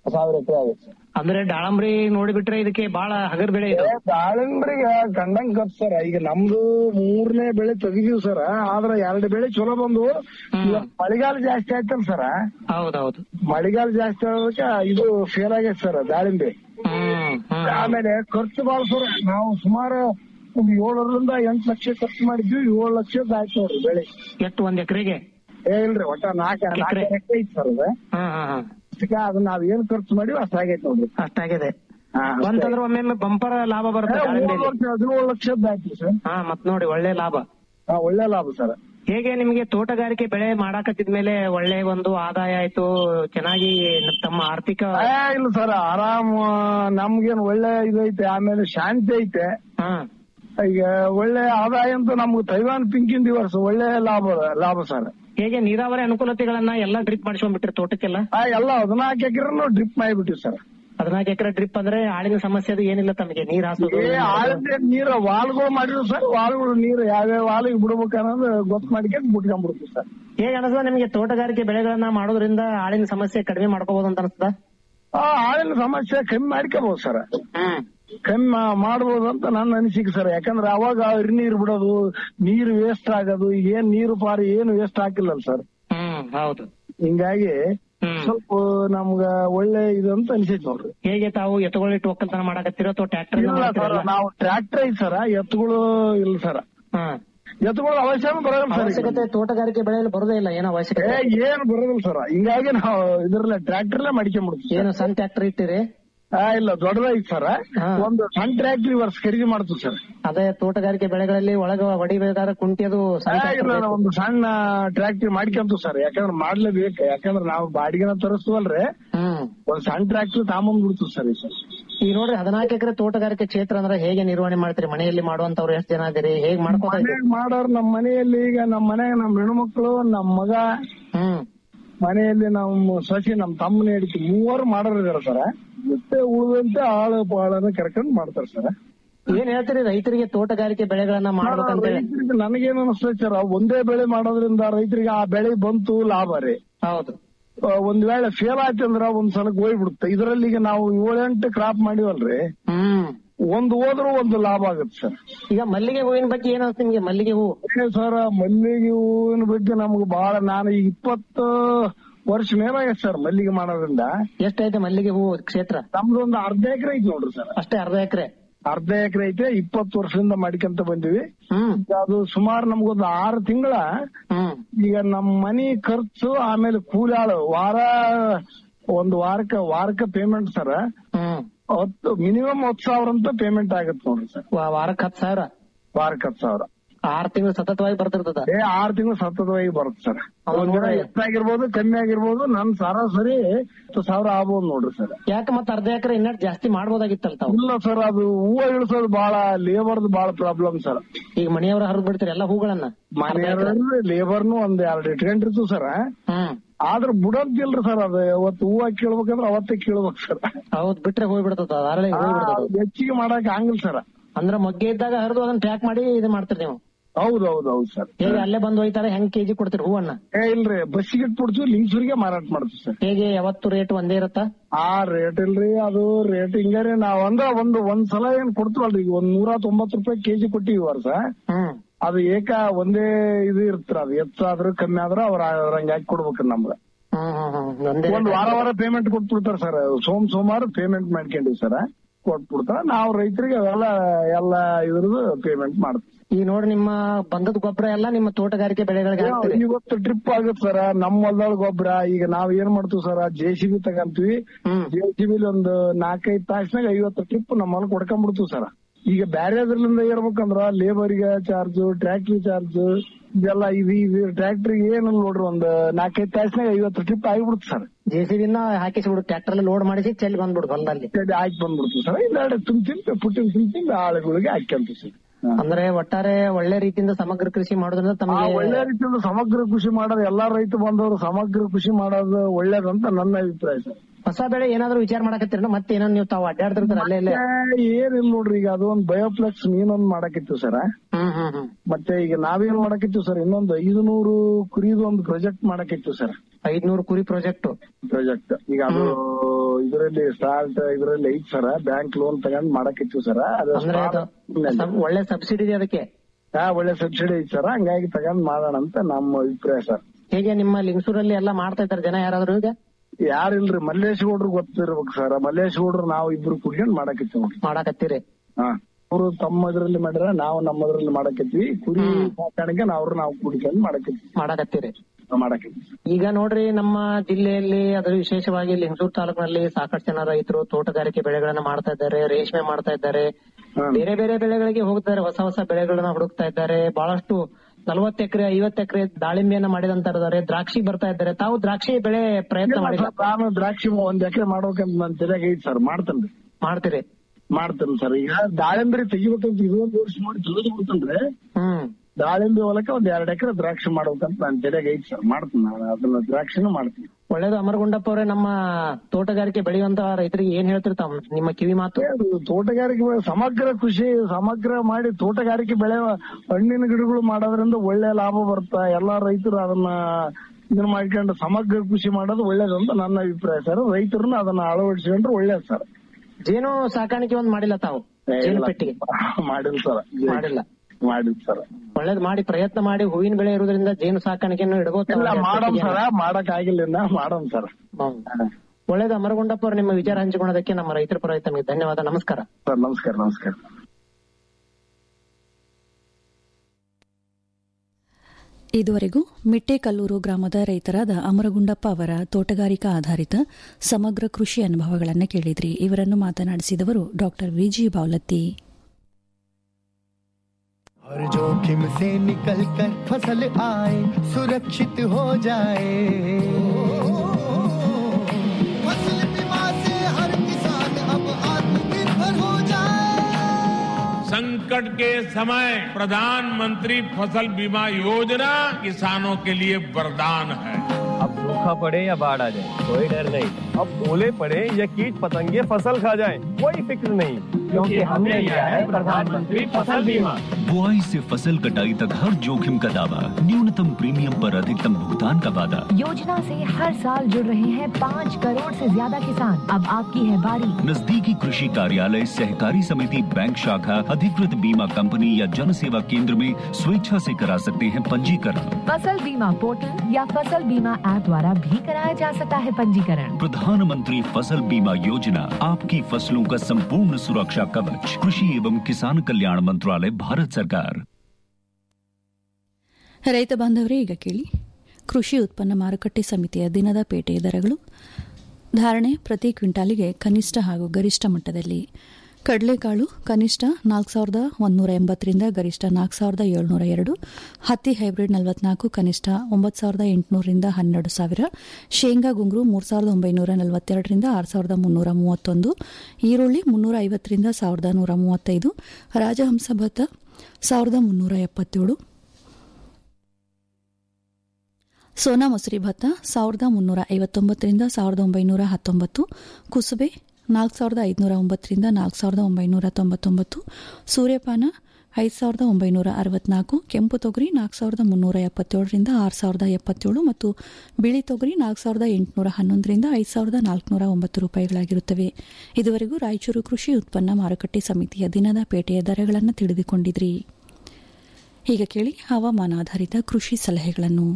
ಸಾವಿರ ಎಕರೆ ಆಗುತ್ತೆ ಸರ್ ಅಂದ್ರೆ ದಾಳಂಬ್ರಿ ನೋಡಿಬಿಟ್ರೆ ಇದಕ್ಕೆ ಬಹಳ ಹಗರ್ ಬೆಳೆ ಇದು ದಾಳಿಂಬ್ರಿಗೆ ಕಂಡಂಗ್ ಗಪ್ ಸರ್ ಈಗ ನಮ್ದು ಮೂರನೇ ಬೆಳೆ ತೆಗಿದೀವಿ ಸರ್ ಆದ್ರ ಎರಡು ಬೆಳೆ ಚಲೋ ಬಂದು ಈಗ ಮಳೆಗಾಲ ಜಾಸ್ತಿ ಆಯ್ತಲ್ಲ ಸರ್ ಹೌದೌದು ಮಳೆಗಾಲ ಜಾಸ್ತಿ ಆಗೋದಕ್ಕೆ ಇದು ಫೇಲ್ ಆಗೈತೆ ಸರ್ ದಾಳಿಂಬೆ ಹ್ಮ್ ಹ್ಮ್ ಆಮೇಲೆ ಖರ್ಚು ಬಾಳ ಸರ್ ನಾವು ಸುಮಾರು ಒಂದು ಏಳರಿಂದ ಎಂಟು ಲಕ್ಷ ಖರ್ಚು ಮಾಡಿದ್ವಿ ಏಳು ಲಕ್ಷ ಆಯ್ತು ನೋಡ್ರಿ ಬೆಳೆ ಎಷ್ಟು ಒಂದ್ ಎಕರೆಗೆ ಏ ಇಲ್ರಿ ಒಟ್ಟ ನಾಲ್ಕ ನಾಲ್ಕು ಎಕ್ರೆ? ಎಕರೆ ಐತಿ ಸರ್ ಅದು ಹಾ ಹಾ ಹಾ ಅದಕ್ಕೆ ಅದನ್ನ ನಾವ್ ಏನ್ ಖರ್ಚು ಮಾಡಿವಿ ಅಷ್ಟ್ ಆಗೈತೆ ನೋಡ್ರಿ ಅಷ್ಟಾಗಿದೆ ಹಾ, ಅಷ್ಟೇ. ಬಂತಂದ್ರೆ ಒಮ್ಮೆ ಬಂಪರ್ ಲಾಭ ಬರುತ್ತೆ ಏ, ದಾಳಿಂಬೆಯಲ್ಲಿ. ಹೋದ್ ವರ್ಷ ಹದಿನೇಳು ಲಕ್ಷದ ಆಯ್ತು ಸರ್ ಹಾ ಮತ್ ನೋಡಿ ಒಳ್ಳೆ ಲಾಭ ಹಾ, ಒಳ್ಳೆ ಲಾಭ ಸರ್ ಹೇಗೆ ನಿಮಗೆ ತೋಟಗಾರಿಕೆ ಬೆಳೆ ಮಾಡಾಕತ್ತಿದ್ಮೇಲೆ ಒಳ್ಳೆ ಒಂದು ಆದಾಯ ಆಯ್ತು ಚೆನ್ನಾಗಿ ತಮ್ಮ ಆರ್ಥಿಕ ಏ, ಇಲ್ಲ ಸರ್ ಆರಾಮ್ ನಮ್ಗೇನ್ ಒಳ್ಳೆ ಇದೈತೆ ಆಮೇಲೆ ಶಾಂತಿ ಐತೆ ಹಾ ಈಗ ಒಳ್ಳೆ ಆದಾಯ ಅಂತ ನಮ್ಗೆ ತೈವಾನ್ ಪಿಂಕಿನ್ ದಿವಸ ಒಳ್ಳೆ ಲಾಭ ಲಾಭ ಸರ್ ಹೇಗೆ ನೀರಾವರಿ ಅನುಕೂಲತೆಗಳನ್ನ ಎಲ್ಲ ಡ್ರಿಪ್ ಮಾಡಿಸ್ಕೊಂಡ್ಬಿಟ್ರಿ ತೋಟಕ್ಕೆಲ್ಲ ಆ, ಎಲ್ಲ ಹದಿನಾಲ್ಕು ಎಕರೆ ಡ್ರಿಪ್ ಮಾಡಿಬಿಟ್ಟಿವಿ ಸರ್ ಹದಿನಾಲ್ಕು ಎಕರೆ ಡ್ರಿಪ್ ಅಂದ್ರೆ ಆಳಿನ ಸಮಸ್ಯೆ ಅದು ಏನಿಲ್ಲ ತಮಗೆ ನೀರ್ ಹಾಸೋದು ಏ ಆಳದೆ ನೀರ ವಾಲ್ಗಳು ಮಾಡಿದ್ರು ಸರ್ ವಾಲ್ಗಳು ನೀರು ಯಾವ್ಯಾವ ವಾಲಿಗೆ ಬಿಡ್ಬೇಕು ಅನ್ನೋದು ಗೊತ್ತು ಮಾಡ್ಕೊಂಡು ಬಿಟ್ಕೊಂಡ್ಬಿಡ್ತೀವಿ ಸರ್ ಹೇಗೆ ಅನಿಸ್ತದ ನಿಮಗೆ ತೋಟಗಾರಿಕೆ ಬೆಳೆಗಳನ್ನ ಮಾಡೋದ್ರಿಂದ ಆಳಿನ ಸಮಸ್ಯೆ ಕಡಿಮೆ ಮಾಡ್ಕೋಬಹುದು ಅಂತ ಅನಿಸ್ತದ ಆ ಆಳಿನ ಸಮಸ್ಯೆ ಕಮ್ಮಿ ಮಾಡ್ಕೋಬಹುದು ಸರ್ ಹ್ಮ್ ಕಮ್ಮಿ ಮಾ- ಮಾಡ್ಬೋದು ಅಂತ ನನ್ನ ಅನಿಸಿಕೆ ಸರ್ ಯಾಕಂದ್ರೆ ಅವಾಗ ನೀರು ಬಿಡೋದು ನೀರು ವೇಸ್ಟ್ ಆಗೋದು ಈಗ ಏನ್ ನೀರು ಪಾರು ಏನು ವೇಸ್ಟ್ ಹಾಕಿಲ್ಲ ಸರ್ ಹ್ಮ್ ಹೌದು ಹಿಂಗಾಗಿ ಹ್ಮ್. ಸ್ವಲ್ಪ ನಮ್ಗ ಒಳ್ಳೆ ಇದು ಅಂತ ಅನಿಸೈತಿ ನೋಡ್ರಿ ಹೇಗೆ ತಾವು ಎತ್ತುಗಳಿಟ್ಟು ಒಕ್ಕಲ್ತನ ಮಾಡಕತ್ತೀರೋ ಅಥವಾ ಟ್ರ್ಯಾಕ್ಟರ್ ಇಲ್ಲ ಸರ್ ನಾವು ಟ್ರ್ಯಾಕ್ಟರ್ ಐತಿ ಸರ್ ಎತ್ತುಗಳು ಇಲ್ಲ ಸರ್ ಹ್ಮ್ ಎತ್ತುಗಳು ಅವಶ್ಯನೂ ಬರೋದಿಲ್ಲ ಸರ್ ಅವಶ್ಯಕತೆ ತೋಟಗಾರಿಕೆ ಬೆಳೆಯಲ್ಲಿ ಬರೋದೇ ಇಲ್ಲ ಏನೋ ಏ ಅವಶ್ಯಕತೆ ಏನ್ ಬರೋದಿಲ್ಲ ಸರ್ ಹಿಂಗಾಗಿ ನಾವು ಇದ್ರಲ್ಲೇ ಟ್ರ್ಯಾಕ್ಟರ್ಲೇ ಮಾಡ್ಕೊಂಡ್ಬಿಡ್ತೀವಿ ಏನು ಸಣ್ಣ ಟ್ರ್ಯಾಕ್ಟರ್ ಇಟ್ಟಿರಿ ಆ, ಇಲ್ಲ ದೊಡ್ಡದೈತಿ ಸರ್ ಹಾ. ಒಂದು ಸಣ್ಣ ಟ್ರ್ಯಾಕ್ಟರ್ ಈ ವರ್ಷ ಖರೀದಿ ಮಾಡ್ತೀವಿ ಸರ್ ಅದೇ ತೋಟಗಾರಿಕೆ ಬೆಳೆಗಳಲ್ಲಿ ಒಳಗ ಹೊಡಿಬೇಕಾದ್ರೆ ಕುಂಟಿ ಅದು ಸಣ್ಣ ಆ, tractor ಇಲ್ಲ ಬೇಕು. ಒಂದು ಸಣ್ಣ ಟ್ರ್ಯಾಕ್ಟರ್ ಮಾಡ್ಕೊಂತೀವಿ ಸರ್ ಯಾಕಂದ್ರೆ ಮಾಡ್ಲೇಬೇಕು ಯಾಕಂದ್ರೆ ನಾವು ಬಾಡಿಗೆನ ತರಿಸ್ತೀವಲ್ರಿ ಹ್ಮ್ ಒಂದ್ ಸಣ್ಣ ಟ್ರ್ಯಾಕ್ಟರ್ ತಾಂಬಂದ್ ಬಿಡ್ತೀವಿ ಸರ್ ಈ ಸರ್ ಈಗ ನೋಡ್ರಿ ಹದಿನಾಲ್ಕು ಎಕರೆ ತೋಟಗಾರಿಕೆ ಕ್ಷೇತ್ರ ಅಂದ್ರೆ ಹೇಗೆ ನಿರ್ವಹಣೆ ಮಾಡ್ತೀರಿ ಮನೆಯಲ್ಲಿ ಮಾಡುವಂತವ್ರು ಎಷ್ಟು ಜನ ಅದೀರಿ ಹೇಗ್ ಮಾಡ್ಕೋತಾ ಇದ್ದೀರಿ ಮನ್ಯಾಗ ಮಾಡೋರ್ ನಮ್ ಮನೆಯಲ್ಲಿ ಈಗ ನಮ್ ಮನ್ಯಾಗ ನಮ್ ಹೆಣ್ಮಕ್ಳು ನಮ್ ಮಗ ಹ್ಮ್ ಮನೆಯಲ್ಲಿ ನಮ್ಮ ಸೊಸೆ ನಮ್ ತಮ್ಮನ ಹಿಡಿತು ಮೂವರು ಮಾಡೋರ್ ಇದಾರೆ ಸರ್ ಮತ್ತೆ ಉಳಿದಂತೆ ಆಳು ಪಾಳನ್ನ ಕರ್ಕೊಂಡ್ ಮಾಡ್ತಾರೆ ಸರ್ ಏನ್ ಹೇಳ್ತೀರಿ ರೈತರಿಗೆ ತೋಟಗಾರಿಕೆ ಬೆಳೆಗಳನ್ನ ಮಾಡ್ಬೇಕಂತ ಹೇಳಿ ರೈತರಿಗೆ ನನಗೇನ್ ಅನಿಸ್ತೈತೆ ಸರ್ ಒಂದೇ ಬೆಳೆ ಮಾಡೋದ್ರಿಂದ ರೈತರಿಗೆ ಆ ಬೆಳೆ ಬಂತು ಲಾಭ ರೀ ಹೌದು ಆ, ಒಂದ್ ವೇಳೆ ಫೇಲ್ ಆಯ್ತು ಅಂದ್ರ ಒಂದ್ ಸಲಕ್ ಹೋಗ್ಬಿಡುತ್ತೆ ಇದರಲ್ಲಿ ಈಗ ನಾವು ಏಳೆಂಟು ಕ್ರಾಪ್ ಮಾಡಿವಲ್ರಿ ಹ್ಮ್ ಒಂದ್ ಹೋದ್ರು ಒಂದು ಲಾಭ ಆಗುತ್ತೆ ಸರ್ ಈಗ ಮಲ್ಲಿಗೆ ಹೂವಿನ ಬಗ್ಗೆ ಏನ್ ಅನ್ಸುತ್ತೆ ನಿಮ್ಗೆ ಮಲ್ಲಿಗೆ ಹೂ ಏ ಸರ್ ಮಲ್ಲಿಗೆ ಹೂವಿನ ಬಗ್ಗೆ ನಮ್ಗೆ ಬಹಳ ನಾನು ಈಗ ಇಪ್ಪತ್ತು ವರ್ಷ ಮೇಲಾಗೈತೆ ಸರ್ ಮಲ್ಲಿಗೆ ಮಾಡೋದ್ರಿಂದ ಎಷ್ಟೈತೆ ಮಲ್ಲಿಗೆ ಹೂ ಕ್ಷೇತ್ರ ನಮ್ದು ಒಂದು ಅರ್ಧ ಎಕರೆ ಐತಿ ನೋಡ್ರಿ ಸರ್ ಅಷ್ಟೇ ಅರ್ಧ ಎಕರೆ ಅರ್ಧ ಎಕರೆ ಐತೆ ಇಪ್ಪತ್ತು ವರ್ಷದಿಂದ ಮಾಡ್ಕೊಂತ ಬಂದಿವಿ ಹ್ಮ್ ಈಗ ಅದು ಸುಮಾರು ನಮ್ಗೊಂದು ಆರು ತಿಂಗಳ ಹ್ಮ್ ಈಗ ನಮ್ ಮನಿ ಖರ್ಚು ಆಮೇಲೆ ಕೂಲಾಳು ವಾರ ಒಂದು ವಾರಕ್ಕ ವಾರಕ್ಕ ಪೇಮೆಂಟ್ ಸರ್ ಹ್ಮ್ ಹತ್ತು ಮಿನಿಮಮ್ ಹತ್ತು ಸಾವಿರ ಅಂತ ಪೇಮೆಂಟ್ ಆಗತ್ತೆ ನೋಡ್ರಿ ಸರ್ ವಾ- ವಾರಕ್ಕೆ ಹತ್ತು ಸಾವಿರ ವಾರಕ್ಕೆ ಹತ್ತು ಸಾವಿರ ಆರ್ ತಿಂಗಳು ಸತತವಾಗಿ ಬರ್ತಿರ್ತದ ಏ ಆರು ತಿಂಗಳು ಸತತವಾಗಿ ಬರುತ್ತೆ ಸರ್ ಹೌದು ಒಂದ್ ದಿನ ನೋಡ್ರಿ. ಹೆಚ್ಚಾಗಿರ್ಬೋದು ಕಮ್ಮಿ ಆಗಿರ್ಬೋದು ನನ್ ಸರಾಸರಿ ಹತ್ತು ಸಾವಿರ ಆಗ್ಬೋದು ನೋಡ್ರಿ ಸರ್ ಯಾಕೆ ಮತ್ತೆ ಅರ್ಧ ಎಕರೆ ಇನ್ನಷ್ಟು ಜಾಸ್ತಿ ಮಾಡ್ಬೋದಾಗಿತ್ತಲ್ಲ ತಾವು ಇಲ್ಲ ಸರ್ ಅದು ಹೂವ ಇಳಿಸೋದು ಬಹಳ ಲೇಬರ್ದು ಬಹಳ ಪ್ರಾಬ್ಲಮ್ ಸರ್ ಈಗ ಮನೆಯವರು ಹರಿದ್ ಬಿಡ್ತೀರಿ ಎಲ್ಲ ಹೂಗಳನ್ನ ಅರ್ಧ ಎಕ್ರೆ. ಮನೆಯವರಲ್ಲಿ ಲೇಬರ್ನು ಒಂದ್ ಎರಡು ಇಟ್ಕೊಂಡಿರ್ತೀವಿ ಸರ್ ಹ್ಮ್ ಆದ್ರ ಬಿಡೋದಿಲ್ರಿ ಸರ್ ಅದು ಅವತ್ತು ಹೂವ ಕೇಳ್ಬೇಕಂದ್ರೆ ಅವತ್ತೇ ಕೇಳ್ಬೇಕು ಸರ್ ಹೌದ್ ಬಿಟ್ರೆ ಹೋಗಿ ಬಿಡ್ತದ ಅರಳಿ ಹೋಗಿ ಬಿಡ್ತದ ಹೆಚ್ಚಿಗೆ ಮಾಡಕ್ ಆಗಂಗಿಲ್ಲ ಸರ್ ಅಂದ್ರೆ ಮೊಗ್ಗೆ ಇದ್ದಾಗ ಹರಿದು ಅದನ್ನ ಪ್ಯಾಕ್ ಮಾಡಿ ಇದು ಮಾಡ್ತೀರಿ ನೀವು ಹೌದು ಹೌದು ಹೌದು ಸರ್ ಹೇಗೆ ಅಲ್ಲೇ ಬಂದು ಹೋಯ್ತಾರೆ ಹೆಂಗ್ ಕೆಜಿ ಕೊಡ್ತೀರಿ ಹೂವನ್ನ ಏ ಇಲ್ರಿ ಬಸ್ಸಿಗೆ ಇಟ್ಬಿಡ್ತೀವಿ ಲಿಂಗ್ಸೂರಿಗೆ ಮಾರಾಟ ಮಾಡ್ತೀವಿ ಸರ್ ಹೇಗೆ ಯಾವತ್ತು ರೇಟ್ ಒಂದೇ ಇರುತ್ತಾ ಆ ರೇಟ್ ಇಲ್ರಿ ಅದು ರೇಟ್ ಹಿಂಗಾರಿ ನಾವ್ ಅಂದ್ರ ಒಂದು ಒಂದ್ ಸಲ ಏನ್ ಕೊಡ್ತೀವಲ್ರಿ ಈಗ ಒಂದ್ ನೂರ ತೊಂಬತ್ ರೂಪಾಯಿ ಕೆಜಿ ಕೊಟ್ಟಿವಿ ಈ ವರ್ಷ ಹ್ಮ್ ಅದು ಏಕ ಒಂದೇ ಇದು ಇರ್ತಾರ ಅದು ಹೆಚ್ಚಾದ್ರೂ ಕಮ್ಮಿ ಆದ್ರ ಅವ್ರ ಹಂಗ ಹಾಕಿ ಕೊಡ್ಬೇಕ್ರಿ ನಮ್ಗ ಹ್ಮ್ ಹ್ಮ್ ಹ್ಮ್ ಒಂದೇ ಒಂದ್ rate. ವಾರ ವಾರ ಪೇಮೆಂಟ್ ಕೊಟ್ಬಿಡ್ತಾರ ಸರ್ ಸೋಮ್ ಸೋಮವಾರ ಪೇಮೆಂಟ್ ಮಾಡ್ಕೊಂಡಿವಿ ಸರ್ ಕೊಟ್ಬಿಡ್ತಾರ ನಾವು ರೈತರಿಗೆ ಅವೆಲ್ಲ ಎಲ್ಲ ಇದ್ರದ್ದು ಪೇಮೆಂಟ್ ಮಾಡ್ತೀವಿ ಈಗ ನೋಡಿ ನಿಮ್ಮ ಬಂದದ ಗೊಬ್ಬರ ಎಲ್ಲ ನಿಮ್ಮ ತೋಟಗಾರಿಕೆ ಬೆಳೆಗಳಿಗೆ ಹಾಕ್ತೀರಿ ಇವತ್ತು ಟ್ರಿಪ್ ಆಗುತ್ತೆ ಸರ್ ನಮ್ಮ ಹೊಲದೊಳಗ ಗೊಬ್ಬರ ಈಗ ನಾವ್ ಏನ್ ಮಾಡ್ತೀವಿ ಸರ್ ಜೆ ಸಿ ಬಿ ತಗಂತೀವಿ ಹ್ಮ್ ಜೆ ಸಿ ಬಿಲಿ ಒಂದು ನಾಲ್ಕೈದು ತಾಸ್ನಾಗ ಐವತ್ತು ಟ್ರಿಪ್ ನಮ್ಮ ಹೊಲಕ್ ಹೊಡ್ಕೊಂಡ್ಬಿಡ್ತೀವಿ ಸರ್ ಈಗ ಬ್ಯಾರೆ ಅದ್ರಲ್ಲಿಂದ ಇರ್ಬೇಕಂದ್ರ ಲೇಬರ್ಗೆ ಚಾರ್ಜ್ ಟ್ರ್ಯಾಕ್ಟರ್ ಚಾರ್ಜ್ ಇದೆಲ್ಲ ಇದು ಇದು ಟ್ರ್ಯಾಕ್ಟರ್ ಏನಿಲ್ಲ ನೋಡ್ರಿ ಒಂದ್ ನಾಲ್ಕೈದು ತಾಸ್ನಾಗ ಐವತ್ತು ಟ್ರಿಪ್ ಆಗಿಬಿಡುತ್ತೆ ಸರ್ ಜೆಸಿಬಿನ ಹಾಕಿಸಿ ಬಿಡು ಟ್ರ್ಯಾಕ್ಟರ್ ಲೋಡ್ ಮಾಡಿಸಿ ಚೆಲ್ಲಿ ಬಂದ್ಬಿಡು ಹೊಲದಲ್ಲಿ ಹಾಕಿ ಬಂದ್ಬಿಡ್ತೀವಿ ಸರ್ ಇನ್ನೆರಡು ತುಂಬಿಸಿ ಪುಟ್ಟಿನ ತುಂಬಿಸಿ ಆಳುಗಳಿಗೆ ಹಾಕ್ಯಂತೀವಿ ಸರ್ ಅಂದ್ರೆ ಒಟ್ಟಾರೆ ಒಳ್ಳೆ ರೀತಿಯಿಂದ ಸಮಗ್ರ ಕೃಷಿ ಮಾಡೋದ್ರಿಂದ ಆ ತಮಗೆ ಒಳ್ಳೆ ರೀತಿಯಿಂದ ಸಮಗ್ರ ಕೃಷಿ ಮಾಡೋದು ಎಲ್ಲಾ ರೈತ ಬಂದವರು ಸಮಗ್ರ ಕೃಷಿ ಮಾಡೋದು ಒಳ್ಳೇದಂತ ನನ್ನ ಅಭಿಪ್ರಾಯ ಸರ್ ಹೊಸ ಬೆಳೆ ಏನಾದ್ರು ವಿಚಾರ ಮಾಡಕತ್ತೀರ ಮತ್ತೆ ಏನೋ ನೀವು ತಾವು ಅಡ್ಡಾಡ್ತಿರ್ತಾರ ಅಲ್ಲೇ ಇಲ್ಲೇ ಮತ್ತೆ ಏನಿಲ್ಲ ನೋಡ್ರಿ ಈಗ ಅದು ಒಂದು ಬಯೋಫ್ಲೆಕ್ಸ್ ಮೀನೊಂದ್ ಮಾಡಕಿತ್ತು ಸರ್ ಹ್ಮ್ ಹ್ಮ್ ಹ್ಮ್ ಮತ್ತೆ ಈಗ ನಾವೇನ್ ಮಾಡಕಿತ್ತು ಸರ್ ಇನ್ನೊಂದು ಐದು ನೂರು ಕುರಿದು ಒಂದು ಪ್ರಾಜೆಕ್ಟ್ ಮಾಡಕಿತ್ತು ಸರ್ ಐದ್ನೂರು ಕುರಿ ಪ್ರಾಜೆಕ್ಟ್ ಪ್ರಾಜೆಕ್ಟ್ ಈಗ ಅದು ಇದರಲ್ಲಿ ಸ್ಟಾರ್ಟ್ ಇದರಲ್ಲಿ ಐತ್ ಸರ ಬ್ಯಾಂಕ್ ಲೋನ್ ತಗೊಂಡ್ ಮಾಡಕ್ ಸರ ಅದು ಅಂದ್ರೆ ಅದು ಸಬ್- ಒಳ್ಳೆ ಸಬ್ಸಿಡಿ ಇದೆ ಅದಕ್ಕೆ ಹಾ ಒಳ್ಳೆ ಸಬ್ಸಿಡಿ ಐತ್ ಸರ್ ಹಂಗಾಗಿ ತಗೊಂಡ್ ಮಾಡೋಣ ಅಂತ ನಮ್ಮ ಅಭಿಪ್ರಾಯ ಸರ್ ಹೇಗೆ ನಿಮ್ಮ ಲಿಂಗಸೂರಲ್ಲಿ ಎಲ್ಲ ಮಾಡ್ತಾ ಇದ್ದಾರೆ ಜನ ಯಾರಾದ್ರೂ ಈಗ ಯಾರಿಲ್ರಿ ಮಲ್ಲೇಶ್ ಗೌಡ್ರು ಗೊತ್ತಿರ್ಬೇಕು ಸರ್ ಮಲ್ಲೇಶ್ ಗೌಡ್ರು ನಾವು ಇಬ್ರು ಕುಡ್ಕೊಂಡ್ ಮಾಡಕತ್ತೀವಿ ನೋಡ್ರಿ ಮಾಡಾಕತ್ತೀರಿ ಹಾ ಅವರು ತಮ್ಮ ಇದ್ರಲ್ಲಿ ಮಾಡ್ಯಾರ ನಾವು ನಮ್ಮದ್ರಲ್ಲಿ ಮಾಡಕತ್ತೀವಿ ಕುರಿ ಸಾಕಾಣಿಕೆ ನಾವು ನಾವು ಕುಡ್ಕೊಂಡ್ ಮಾಡಕತ್ತೀವಿ ಮಾಡಾಕತ್ತೀರಿ ಮಾಡಕತ್ತೀವಿ ಈಗ ನೋಡ್ರಿ ನಮ್ಮ ಜಿಲ್ಲೆಯಲ್ಲಿ ಅದು ವಿಶೇಷವಾಗಿ ಲಿಂಗಸೂರು ತಾಲೂಕಿನಲ್ಲಿ ಸಾಕಷ್ಟು ಜನ ರೈತರು ತೋಟಗಾರಿಕೆ ಬೆಳೆಗಳನ್ನ ಮಾಡ್ತಾ ಇದ್ದಾರೆ ರೇಷ್ಮೆ ಮಾಡ್ತಾ ಇದ್ದಾರೆ ಬೇರೆ ಬೇರೆ ಬೆಳೆಗಳಿಗೆ ಹೋಗ್ತಾರೆ ಹೊಸ ಹೊಸ ಬೆಳೆಗಳನ್ನ ಹುಡುಕ್ತಾ ಇದ್ದಾರೆ ಬಹಳಷ್ಟು ನಲವತ್ತು ಎಕರೆ ಐವತ್ತು ಎಕರೆ ದಾಳಿಂಬೆಯನ್ನ ಮಾಡಿದಂತ ಇದ್ದಾರೆ ದ್ರಾಕ್ಷಿ ಬರ್ತಾ ಇದ್ದಾರೆ ತಾವು ದ್ರಾಕ್ಷಿ ಬೆಳೆ ಪ್ರಯತ್ನ ಮಾಡಿಲ್ಲ ನಾನು ದ್ರಾಕ್ಷಿ ಒಂದ್ ಎಕರೆ ಮಾಡ್ಬೇಕಂತ ನನ್ ತಲೆಗೆ ಐತಿ ಸರ್ ಮಾಡ್ತೇನ್ರಿ ಮಾಡ್ತೀರಿ ಮಾಡ್ತೇನೆ ಸರ್ ಈಗ ದಾಳಿಂಬರಿ ತೆಗಿಬೇಕಂತ ಇದೊಂದು ವರ್ಷ ನೋಡಿ ತಿಳಿದು ಬಿಡ್ತೇನ್ರಿ ಹ್ಮ್ ದಾಳಿಂಬೆ ಹೊಲಕ್ಕೆ ಒಂದ್ ಎರಡ್ ಎಕರೆ ದ್ರಾಕ್ಷಿ ಮಾಡ್ಬೇಕಂತ ನನ್ ತಲೆಗೆ ಐತಿ ಸರ್ ಮಾಡ್ತೀನಿ ನಾನು ಅದನ್ನ ದ್ರಾಕ್ಷಿನೂ ಮಾಡ್ತೀನಿ ಒಳ್ಳೇದು ಅಮರಗುಂಡಪ್ಪ ಅವರೇ ನಮ್ಮ ತೋಟಗಾರಿಕೆ ಬೆಳೆಯುವಂತ ರೈತರಿಗೆ ಏನ್ ಹೇಳ್ತೀರಿ ತಾವು ನಿಮ್ಮ ಕಿವಿ ಮಾತು ಅದು ತೋಟಗಾರಿಕೆ ಬೆಳೆ ಸಮಗ್ರ ಕೃಷಿ ಸಮಗ್ರ ಮಾಡಿ ತೋಟಗಾರಿಕೆ ಬೆಳೆ ಹಣ್ಣಿನ ಗಿಡಗಳು ಮಾಡೋದ್ರಿಂದ ಒಳ್ಳೆ ಲಾಭ ಬರ್ತಾ ಎಲ್ಲಾ ರೈತರು ಅದನ್ನ ಇದನ್ನ ಮಾಡ್ಕೊಂಡು ಸಮಗ್ರ ಕೃಷಿ ಮಾಡೋದು ಒಳ್ಳೇದು ಅಂತ ನನ್ನ ಅಭಿಪ್ರಾಯ ಸರ್ ರೈತರನ್ನ ಅದನ್ನ ಅಳವಡಿಸ್ಕೊಂಡ್ರೆ ಒಳ್ಳೇದು ಸರ್ ಜೇನು ಸಾಕಾಣಿಕೆ ಒಂದ್ ಮಾಡಿಲ್ಲ ತಾವು ಜೇನು ಪೆಟ್ಟಿಗೆ ಮಾಡಿಲ್ಲ ಸರ್ ಮಾಡಿಲ್ಲ ಮಾಡಿಲ್ಲ ಸರ್ ಒಳ್ಳೇದ್ ಮಾಡಿ ಪ್ರಯತ್ನ ಮಾಡಿ ಹೂವಿನ ಬೆಳೆ ಇರುವುದರಿಂದ ಜೇನು ಸಾಕಾಣಿಕೆಯನ್ನು ಇಲ್ಲ ಮಾಡಮ್ ಸರ್ ಇಡಬಹುದು ಮಾಡಕ್ ಆಗಿಲ್ಲ ಇನ್ನ ಮಾಡಮ್ ಸರ್ ಒಳ್ಳೇದು ಅಮರಗುಂಡಪ್ಪ ಅವರು ನಿಮ್ಮ ವಿಚಾರ ಹಂಚಿಕೊಳ್ಳೋದಕ್ಕೆ ನಮ್ಮ ರೈತರ ಪರ ತಮಗೆ ಧನ್ಯವಾದ ನಮಸ್ಕಾರ ಸರ್ ನಮಸ್ಕಾರ ನಮಸ್ಕಾರ ಇದುವರೆಗೂ ಮಿಟ್ಟೆಕಲ್ಲೂರು ಗ್ರಾಮದ ರೈತರಾದ ಅಮರಗುಂಡಪ್ಪ ಅವರ ತೋಟಗಾರಿಕಾ ಆಧಾರಿತ ಸಮಗ್ರ ಕೃಷಿ ಅನುಭವಗಳನ್ನು ಕೇಳಿದ್ರಿ ಇವರನ್ನು ಮಾತನಾಡಿಸಿದವರು ಡಾಕ್ಟರ್ ವಿಜಿ ಬಾವಲತ್ತಿ हर जोखिम से निकल कर फसल आए सुरक्षित हो जाए फसल बीमा से हर किसान अब आत्मनिर्भर हो जाए संकट के समय प्रधानमंत्री फसल बीमा योजना किसानों के लिए वरदान है अब सूखा पड़े या बाढ़ आ जाए कोई डर नहीं अब ओले पड़े या कीट पतंगे फसल खा जाए कोई फिक्र नहीं क्योंकि हमने लिया है प्रधानमंत्री फसल बीमा बुआई से फसल कटाई तक हर जोखिम का दावा न्यूनतम प्रीमियम पर अधिकतम भुगतान का वादा योजना से हर साल जुड़ रहे हैं पाँच करोड़ से ज्यादा किसान अब आपकी है बारी नजदीकी कृषि कार्यालय सहकारी समिति बैंक शाखा अधिकृत बीमा कंपनी या जन सेवा केंद्र में स्वेच्छा से करा सकते हैं पंजीकरण फसल बीमा पोर्टल या फसल बीमा ऐप द्वारा भी कराया जा सकता है पंजीकरण प्रधानमंत्री फसल बीमा योजना आपकी फसलों का संपूर्ण सुरक्षा कवच कृषि एवं किसान कल्याण मंत्रालय भारत सरकार ರೈತ ಬಾಂಧವರೇ ಈಗ ಕೇಳಿ ಕೃಷಿ ಉತ್ಪನ್ನ ಮಾರುಕಟ್ಟೆ ಸಮಿತಿಯ ದಿನದ ಪೇಟೆ ದರಗಳು ಧಾರಣೆ ಪ್ರತಿ ಕ್ವಿಂಟಾಲಿಗೆ ಕನಿಷ್ಠ ಹಾಗೂ ಗರಿಷ್ಠ ಮಟ್ಟದಲ್ಲಿ ಕಡಲೆಕಾಳು ಕನಿಷ್ಠ ನಾಲ್ಕು ಸಾವಿರದ ಒಂದೂರ ಎಂಬತ್ತರಿಂದ ಗರಿಷ್ಠ ನಾಲ್ಕು ಸಾವಿರದ ಏಳ್ನೂರ ಎರಡು ಹತ್ತಿ ಹೈಬ್ರಿಡ್ ನಲವತ್ನಾಲ್ಕು ಕನಿಷ್ಠ ಒಂಬತ್ತು ಸಾವಿರದ ಎಂಟುನೂರರಿಂದ ಹನ್ನೆರಡು ಸಾವಿರ ಶೇಂಗಾ ಗುಂಗ್ರು ಮೂರು ಸಾವಿರದ ಒಂಬೈನೂರ ನಲವತ್ತೆರಡರಿಂದ ಆರು ಸಾವಿರದ ಮುನ್ನೂರ ಮೂವತ್ತೊಂದು ಈರುಳ್ಳಿ ಮುನ್ನೂರ ಐವತ್ತರಿಂದ ಸಾವಿರದ ನೂರ ಮೂವತ್ತೈದು ರಾಜಹಂಸ ಭತ್ತ ಸಾವಿರದ ಮುನ್ನೂರ ಎಪ್ಪತ್ತೇಳು ಸೋನಾ ಮೊಸರಿ ಭತ್ತ ಸಾವಿರದ ಮುನ್ನೂರ ಐವತ್ತೊಂಬತ್ತರಿಂದ ಸಾವಿರದ ಒಂಬೈನೂರ ಹತ್ತೊಂಬತ್ತು ಕುಸುಬೆ ನಾಲ್ಕು ಸಾವಿರದ ಐದುನೂರ ಒಂಬತ್ತರಿಂದ ನಾಲ್ಕು ಸಾವಿರದ ಒಂಬೈನೂರ ತೊಂಬತ್ತೊಂಬತ್ತು ಸೂರ್ಯಪಾನ ಐದು ಸಾವಿರದ ಒಂಬೈನೂರ ಅರವತ್ನಾಲ್ಕು ಕೆಂಪು ತೊಗರಿ ನಾಲ್ಕು ಸಾವಿರದ ಮುನ್ನೂರ ಎಪ್ಪತ್ತೇಳರಿಂದ ಆರು ಸಾವಿರದ ಎಪ್ಪತ್ತೇಳು ಮತ್ತು ಬಿಳಿ ತೊಗರಿ ನಾಲ್ಕು ಸಾವಿರದ ಎಂಟುನೂರ ಹನ್ನೊಂದರಿಂದ ಐದು ಸಾವಿರದ ನಾಲ್ಕುನೂರ ಒಂಬತ್ತು ರೂಪಾಯಿಗಳಾಗಿರುತ್ತವೆ ಇದುವರೆಗೂ ರಾಯಚೂರು ಕೃಷಿ ಉತ್ಪನ್ನ ಮಾರುಕಟ್ಟೆ ಸಮಿತಿಯ ದಿನದ ಪೇಟೆಯ ದರಗಳನ್ನು ತಿಳಿದುಕೊಂಡಿದ್ರಿ ಈಗ ಕೇಳಿ ಹವಾಮಾನ ಆಧಾರಿತ ಕೃಷಿ ಸಲಹೆಗಳನ್ನು